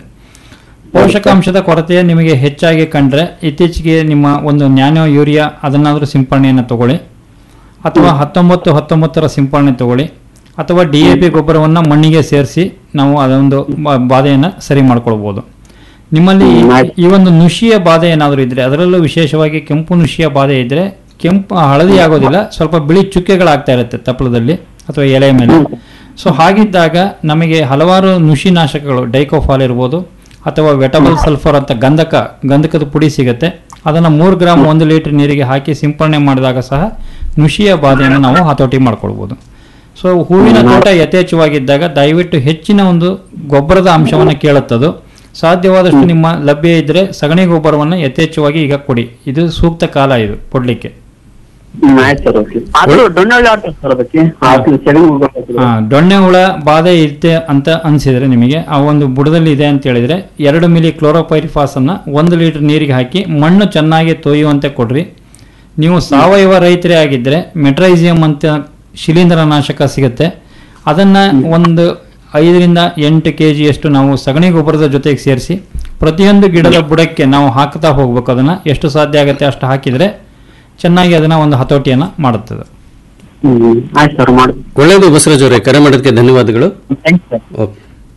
ಪೋಷಕಾಂಶದ ಕೊರತೆ ನಿಮಗೆ ಹೆಚ್ಚಾಗಿ ಕಂಡ್ರೆ ಇತ್ತೀಚೆಗೆ ನಿಮ್ಮ ಒಂದು ನ್ಯಾನೋ ಯೂರಿಯಾ ಅದನ್ನಾದರೂ ಸಿಂಪಡಣೆಯನ್ನು ತಗೊಳ್ಳಿ ಅಥವಾ ಹತ್ತೊಂಬತ್ತು ಹತ್ತೊಂಬತ್ತರ ಸಿಂಪಡಣೆ ತಗೊಳ್ಳಿ ಅಥವಾ ಡಿ ಎ ಪಿ ಗೊಬ್ಬರವನ್ನು ಮಣ್ಣಿಗೆ ಸೇರಿಸಿ ನಾವು ಅದೊಂದು ಬಾ- ಬಾಧೆಯನ್ನು ಸರಿ ಮಾಡ್ಕೊಳ್ಬೋದು ನಿಮ್ಮಲ್ಲಿ ಈ- ಈ ಒಂದು ನುಷಿಯ ಬಾಧೆ ಏನಾದರೂ ಇದ್ರೆ ಅದರಲ್ಲೂ ವಿಶೇಷವಾಗಿ ಕೆಂಪು ನುಷಿಯ ಬಾಧೆ ಇದ್ರೆ ಕೆಂಪು ಹಳದಿ ಆಗೋದಿಲ್ಲ ಸ್ವಲ್ಪ ಬಿಳಿ ಚುಕ್ಕೆಗಳಾಗ್ತಾ ಇರುತ್ತೆ ತಪ್ಪಲದಲ್ಲಿ ಅಥವಾ ಎಲೆ ಮೇಲೆ ಸೊ ಹಾಗಿದ್ದಾಗ ನಮಗೆ ಹಲವಾರು ನುಷಿನಾಶಕಗಳು ಡೈಕೋಫಾಲ್ ಇರ್ಬೋದು ಅಥವಾ ವೆಟಬಲ್ ಸಲ್ಫರ್ ಅಂತ ಗಂಧಕ ಗಂಧಕದ ಪುಡಿ ಸಿಗುತ್ತೆ ಅದನ್ನು ಮೂರು ಗ್ರಾಮ್ ಒಂದು ಲೀಟರ್ ನೀರಿಗೆ ಹಾಕಿ ಸಿಂಪಡಣೆ ಮಾಡಿದಾಗ ಸಹ ನುಷಿಯ ಬಾಧೆಯನ್ನು ನಾವು ಹತೋಟಿ ಮಾಡ್ಕೊಳ್ಬೋದು ಸೊ ಹೂವಿನ ತೋಟ ಯಥೇಚ್ಛವಾಗಿದ್ದಾಗ ದಯವಿಟ್ಟು ಹೆಚ್ಚಿನ ಒಂದು ಗೊಬ್ಬರದ ಅಂಶವನ್ನು ಕೇಳುತ್ತದು ಸಾಧ್ಯವಾದಷ್ಟು ನಿಮ್ಮ ಲಭ್ಯ ಇದ್ದರೆ ಸಗಣಿ ಗೊಬ್ಬರವನ್ನು ಯಥೇಚ್ಛವಾಗಿ ಈಗ ಕೊಡಿ ಇದು ಸೂಕ್ತ ಕಾಲ ಇದು ಕೊಡ್ಲಿಕ್ಕೆ ಹ್ಮ್, ಆಯ್ತು ಸರ್ ಓಕೆ ಆದ್ರೂ ಡೊಣ್ಣಳ್ಳಿ ಆಟ ಸರ್ ಅದಕ್ಕೆ ಆದ್ರೂ ಸೆಗಣಿ ಹೋಗ್ಬೇಕು ಆ, ಡೊಣ್ಣೆ ಹುಳ ಬಾಧೆ ಇರುತ್ತೆ ಅಂತ ಅನಿಸಿದ್ರೆ ನಿಮಗೆ ಆ ಒಂದು ಬುಡದಲ್ಲಿ ಇದೆ ಅಂತ ಹೇಳಿದ್ರೆ ಎರಡು ಮಿಲಿ ಕ್ಲೋರೋಪೈರಿಫಾಸ್ ಅನ್ನ ಒಂದು ಲೀಟರ್ ನೀರಿಗೆ ಹಾಕಿ ಮಣ್ಣು ಚೆನ್ನಾಗಿ ತೊಯ್ಯುವಂತೆ ಕೊಡ್ರಿ ನೀವು ಸಾವಯವ ರೈತರೇ ಆಗಿದ್ರೆ ಮೆಟ್ರೈಸಿಯಂ ಅಂತ ಶಿಲೀಂಧ್ರನಾಶಕ ಸಿಗುತ್ತೆ ಅದನ್ನ ಒಂದು ಐದರಿಂದ ಎಂಟು ಕೆ ಜಿಯಷ್ಟು ನಾವು ಸಗಣಿ ಗೊಬ್ಬರದ ಜೊತೆಗೆ ಸೇರಿಸಿ ಪ್ರತಿಯೊಂದು ಗಿಡದ ಬುಡಕ್ಕೆ ನಾವು ಹಾಕ್ತಾ ಹೋಗ್ಬೇಕು ಅದನ್ನ ಎಷ್ಟು ಸಾಧ್ಯ ಆಗುತ್ತೆ ಅಷ್ಟು ಹಾಕಿದ್ರೆ ಚೆನ್ನಾಗಿ ಅದನ್ನ ಒಂದು ಹತೋಟಿಯನ್ನ ಮಾಡುತ್ತದೆ ಹ್ಮ್ ಆಯ್ತು ಸರ್ ಮಾಡಿ ಒಳ್ಳೆಯದು ಬಸವರಾಜ್ ಅವರೇ ಕರೆ ಮಾಡೋದಕ್ಕೆ ಧನ್ಯವಾದಗಳು ಥ್ಯಾಂಕ್ಸ್ ಸರ್ ಓಕೆ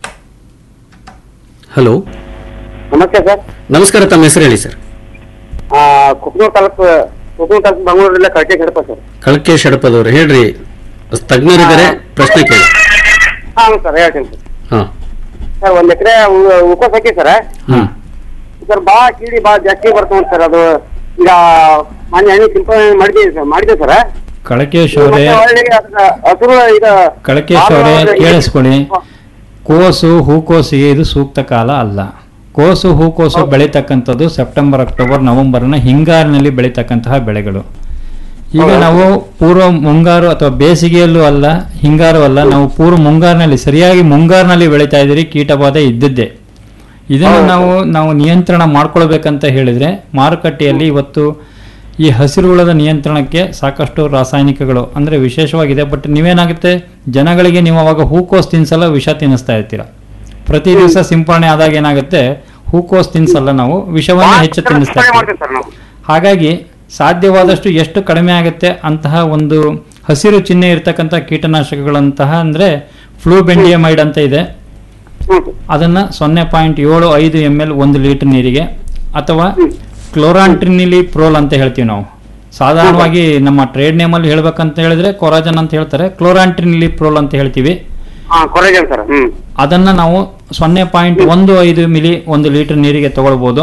ಹಲೋ ನಮಸ್ತೆ ಸರ್ ನಮಸ್ಕಾರ ತಮ್ಮ ಹೆಸರು ಹೇಳಿ ಸರ್ ಆ, ಕುಕ್ನೂರ್ ತಾಲೂಕು ಕುಕ್ನೂರ್ ತಾಲೂಕು ಬೆಂಗಳೂರಲ್ಲ ಕಳಕೆ ಹೆಡಪ ಸರ್ ಕಳಕೆ ಶಡಪದವ್ರು ಹೇಳ್ರಿ ತಜ್ಞರಿದ್ದಾರೆ ಪ್ರಶ್ನೆ ಕೇಳಿ ಹಾ ಸರ್ ಹೇಳ್ತೀನಿ ಸರ್ ಹಾ ಸರ್ ಒಂದ್ ಎಕರೆ ಉಕೋಸ್ ಹಾಕಿ ಸರ್ ಹ್ಮ್ ಸರ್ ಬಾ ಕೀಡಿ ಬಾ ಜಾಸ್ತಿ ಬರ್ತಾವ ಸರ್ ಅದು ಈಗ ಮೊನ್ನೆ ಎಣ್ಣೆ ಸಿಂಪಡಣೆ ಮಾಡಿದ್ದೀವಿ ಸರ್ ಮಾಡಿದ್ದೀವಿ ಸರ್ ಕಳಕೇಶ್ ಅವರೇ ಮತ್ತೆ ಒಳ್ಳೆ ಅದ್ರ ಹಸಿರು ಈಗ ಕಳಕೇಶ್ ಅವರೇ ಕೇಳಿಸ್ಕೊಳ್ಳಿ ಕೋಸು ಹೂಕೋಸಿಗೆ ಇದು ಸೂಕ್ತ ಕಾಲ ಅಲ್ಲ ಕೋಸು ಹೂಕೋಸು ಬೆಳೀತಕ್ಕಂಥದ್ದು ಸೆಪ್ಟೆಂಬರ್ ಅಕ್ಟೋಬರ್ ನವೆಂಬರ್ನ ಹಿಂಗಾರಿನಲ್ಲಿ ಬೆಳೀತಕ್ಕಂತಹ ಬೆಳೆಗಳು ಈಗ ನಾವು ಪೂರ್ವ ಮುಂಗಾರು ಅಥವಾ ಬೇಸಿಗೆಯಲ್ಲೂ ಅಲ್ಲ ಹಿಂಗಾರು ಅಲ್ಲ ನಾವು ಪೂರ್ವ ಮುಂಗಾರಿನಲ್ಲಿ ಸರಿಯಾಗಿ ಮುಂಗಾರಿನಲ್ಲಿ ಬೆಳೀತಾ ಇದ್ದೀರಿ ಕೀಟಬಾಧೆ ಇದ್ದದ್ದೇ ಇದನ್ನು ನಾವು ನಾವು ನಿಯಂತ್ರಣ ಮಾಡ್ಕೊಳ್ಬೇಕಂತ ಹೇಳಿದ್ರೆ ಮಾರುಕಟ್ಟೆಯಲ್ಲಿ ಇವತ್ತು ಈ ಹಸಿರು ಹುಳದ ನಿಯಂತ್ರಣಕ್ಕೆ ಸಾಕಷ್ಟು ರಾಸಾಯನಿಕಗಳು ಅಂದ್ರೆ ವಿಶೇಷವಾಗಿದೆ ಬಟ್ ನೀವೇನಾಗುತ್ತೆ ಜನಗಳಿಗೆ ನೀವು ಅವಾಗ ಹೂಕೋಸ್ ತಿನ್ಸಲ್ಲ ವಿಷ ತಿನ್ನಿಸ್ತಾ ಇರ್ತೀರಾ ಪ್ರತಿ ದಿವಸ ಸಿಂಪರಣೆ ಆದಾಗ ಏನಾಗುತ್ತೆ ಹೂಕೋಸ್ ತಿನ್ಸಲ್ಲ ನಾವು ವಿಷವನ್ನ ಹೆಚ್ಚು ತಿನ್ನಿಸ್ತಾ ಇರ್ತೀವಿ ಮಾಡ್ತೀವಿ ಸರ್ ನಾವು ಹಾಗಾಗಿ ಸಾಧ್ಯವಾದಷ್ಟು ಎಷ್ಟು ಕಡಿಮೆ ಆಗುತ್ತೆ ಅಂತಹ ಒಂದು ಹಸಿರು ಚಿಹ್ನೆ ಇರ್ತಕ್ಕಂಥ ಕೀಟನಾಶಕಗಳಂತಹ ಅಂದ್ರೆ ಫ್ಲೂಬೆಂಡಿಯಮೈಡ್ ಅಂತ ಇದೆ ಅದನ್ನ ಸೊನ್ನೆ ಪಾಯಿಂಟ್ ಏಳು ಐದು ಎಮ್ ಎಲ್ ಒಂದು ಲೀಟರ್ ನೀರಿಗೆ ಅಥವಾ ಕ್ಲೋರಾಂಟ್ರಿನಿಲಿ ಪ್ರೋಲ್ ಅಂತ ಹೇಳ್ತೀವಿ ನಾವು ಸಾಧಾರಣವಾಗಿ ನಮ್ಮ ಟ್ರೇಡ್ ನೇಮ್ ಅಲ್ಲಿ ಹೇಳ್ಬೇಕಂತ ಹೇಳಿದ್ರೆ ಕೊರಾಜನ್ ಅಂತ ಹೇಳ್ತಾರೆ ಕ್ಲೋರಾಂಟ್ರಿನಿಲಿ ಪ್ರೋಲ್ ಅಂತ ಹೇಳ್ತೀವಿ ಹಾ ಕೊರಜನ್ ಸರ್ ಹ್ಮ್ ಅದನ್ನ ನಾವು ಸೊನ್ನೆ ಪಾಯಿಂಟ್ ಒಂದು ಐದು ಮಿಲಿ ಒಂದು ಲೀಟರ್ ನೀರಿಗೆ ತಗೊಳ್ಬೋದು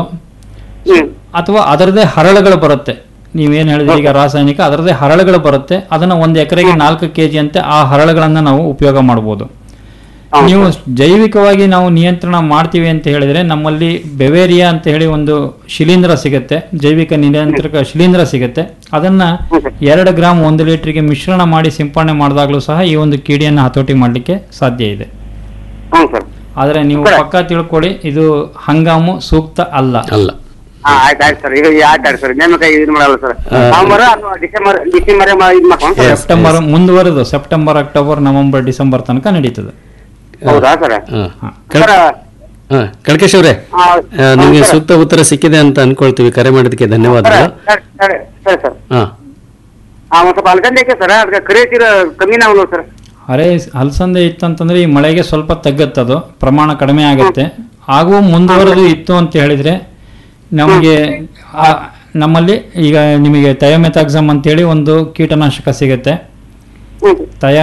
ಅಥವಾ ಅದರದೇ ಹರಳುಗಳು ಬರುತ್ತೆ ನೀವೇನು ಹೇಳಿದ್ರಿ ಈಗ ರಾಸಾಯನಿಕ ಅದರದೇ ಹರಳುಗಳು ಬರುತ್ತೆ ಅದನ್ನ ಒಂದು ಎಕರೆಗೆ ನಾಲ್ಕು ಕೆ ಜಿ ಅಂತೆ ಆ ಹರಳುಗಳನ್ನ ನಾವು ಉಪಯೋಗ ಮಾಡ್ಬೋದು ನೀವು ಜೈವಿಕವಾಗಿ ನಾವು ನಿಯಂತ್ರಣ ಮಾಡ್ತೀವಿ ಅಂತ ಹೇಳಿದ್ರೆ ನಮ್ಮಲ್ಲಿ ಬೆವೇರಿಯಾ ಅಂತ ಹೇಳಿ ಒಂದು ಶಿಲೀಂಧ್ರ ಸಿಗುತ್ತೆ ಜೈವಿಕ ನಿಯಂತ್ರಕ ಶಿಲೀಂಧ್ರ ಸಿಗುತ್ತೆ ಅದನ್ನ ಎರಡು ಗ್ರಾಮ್ ಒಂದು ಲೀಟರ್ಗೆ ಮಿಶ್ರಣ ಮಾಡಿ ಸಿಂಪಡಣೆ ಮಾಡಿದಾಗಲೂ ಸಹ ಈ ಒಂದು ಕೀಡಿಯನ್ನು ಹತೋಟಿ ಮಾಡಲಿಕ್ಕೆ ಸಾಧ್ಯ ಇದೆ ಹ್ಞೂ ಸರ್ ಆದರೆ ನೀವು ಪಕ್ಕ ತಿಳ್ಕೊಳ್ಳಿ ಇದು ಹಂಗಾಮು ಸೂಕ್ತ ಅಲ್ಲ ಅಲ್ಲ ಹಾ ಆಯ್ತು ಆಯ್ತು ಸರ್ ಈಗ ಆಯ್ತು ಆಯ್ತು ಸರ್ ನೇಮಕ ಇದು ಮಾಡಲ್ಲ ಸರ್ ಹಾ. ನವೆಂಬರ್ ಅಥವಾ ಡಿಸೆಂಬರ್ ಡಿಸೆಂಬರ್ ಇದು ಮಾಡ್ಕೊಂಡು ಸರ್ ಸೆಪ್ಟೆಂಬರ್ ಮುಂದುವರೆದು ಸೆಪ್ಟೆಂಬರ್ ಅಕ್ಟೋಬರ್ ನವೆಂಬರ್ ಡಿಸೆಂಬರ್ ತನಕ ನಡೀತದೆ ಹೌದಾ ಸರ್ ಸರ್ ಹಾ ಕಳಕೇಶ್ ಅವರೇ ಆ, ನಿಮಗೆ ಸರ್. ಸೂಕ್ತ ಉತ್ತರ ಸಿಕ್ಕಿದೆ ಅಂತ ಅನ್ಕೊಳ್ತೀವಿ ಕರೆ ಮಾಡಿದ್ದಕ್ಕೆ ಧನ್ಯವಾದಗಳು ಸರ್ ಸರ್ ಸರ್ ಸರ್ ಹಾ ಆ ಒಂದ್ ಸ್ವಲ್ಪ ಅಲ್ಕಂದೆ ಐತೆ ಸರ್ ಅದಕ್ಕೆ ಕರೇತಿರ ಕಮ್ಮಿನ ಅವನು ಸರ್ ಅರೆ ಅಲಸಂದೆ ಇತ್ತಂತಂದ್ರೆ ಈ ಮಳೆಗೆ ಸ್ವಲ್ಪ ತಗ್ಗತ್ತದು ಪ್ರಮಾಣ ಕಡಿಮೆ ಆಗುತ್ತೆ ಹಾಗೂ ಮುಂದುವರೆದು ಇತ್ತು ಅಂತ ಹೇಳಿದ್ರೆ ನಮಗೆ ಆ- ನಮ್ಮಲ್ಲಿ ಈಗ ನಿಮಗೆ ತಯೋಮೆತಾಕ್ಸಮ್ ಅಂತೇಳಿ ಒಂದು ಕೀಟನಾಶಕ ಸಿಗುತ್ತೆ ತಯ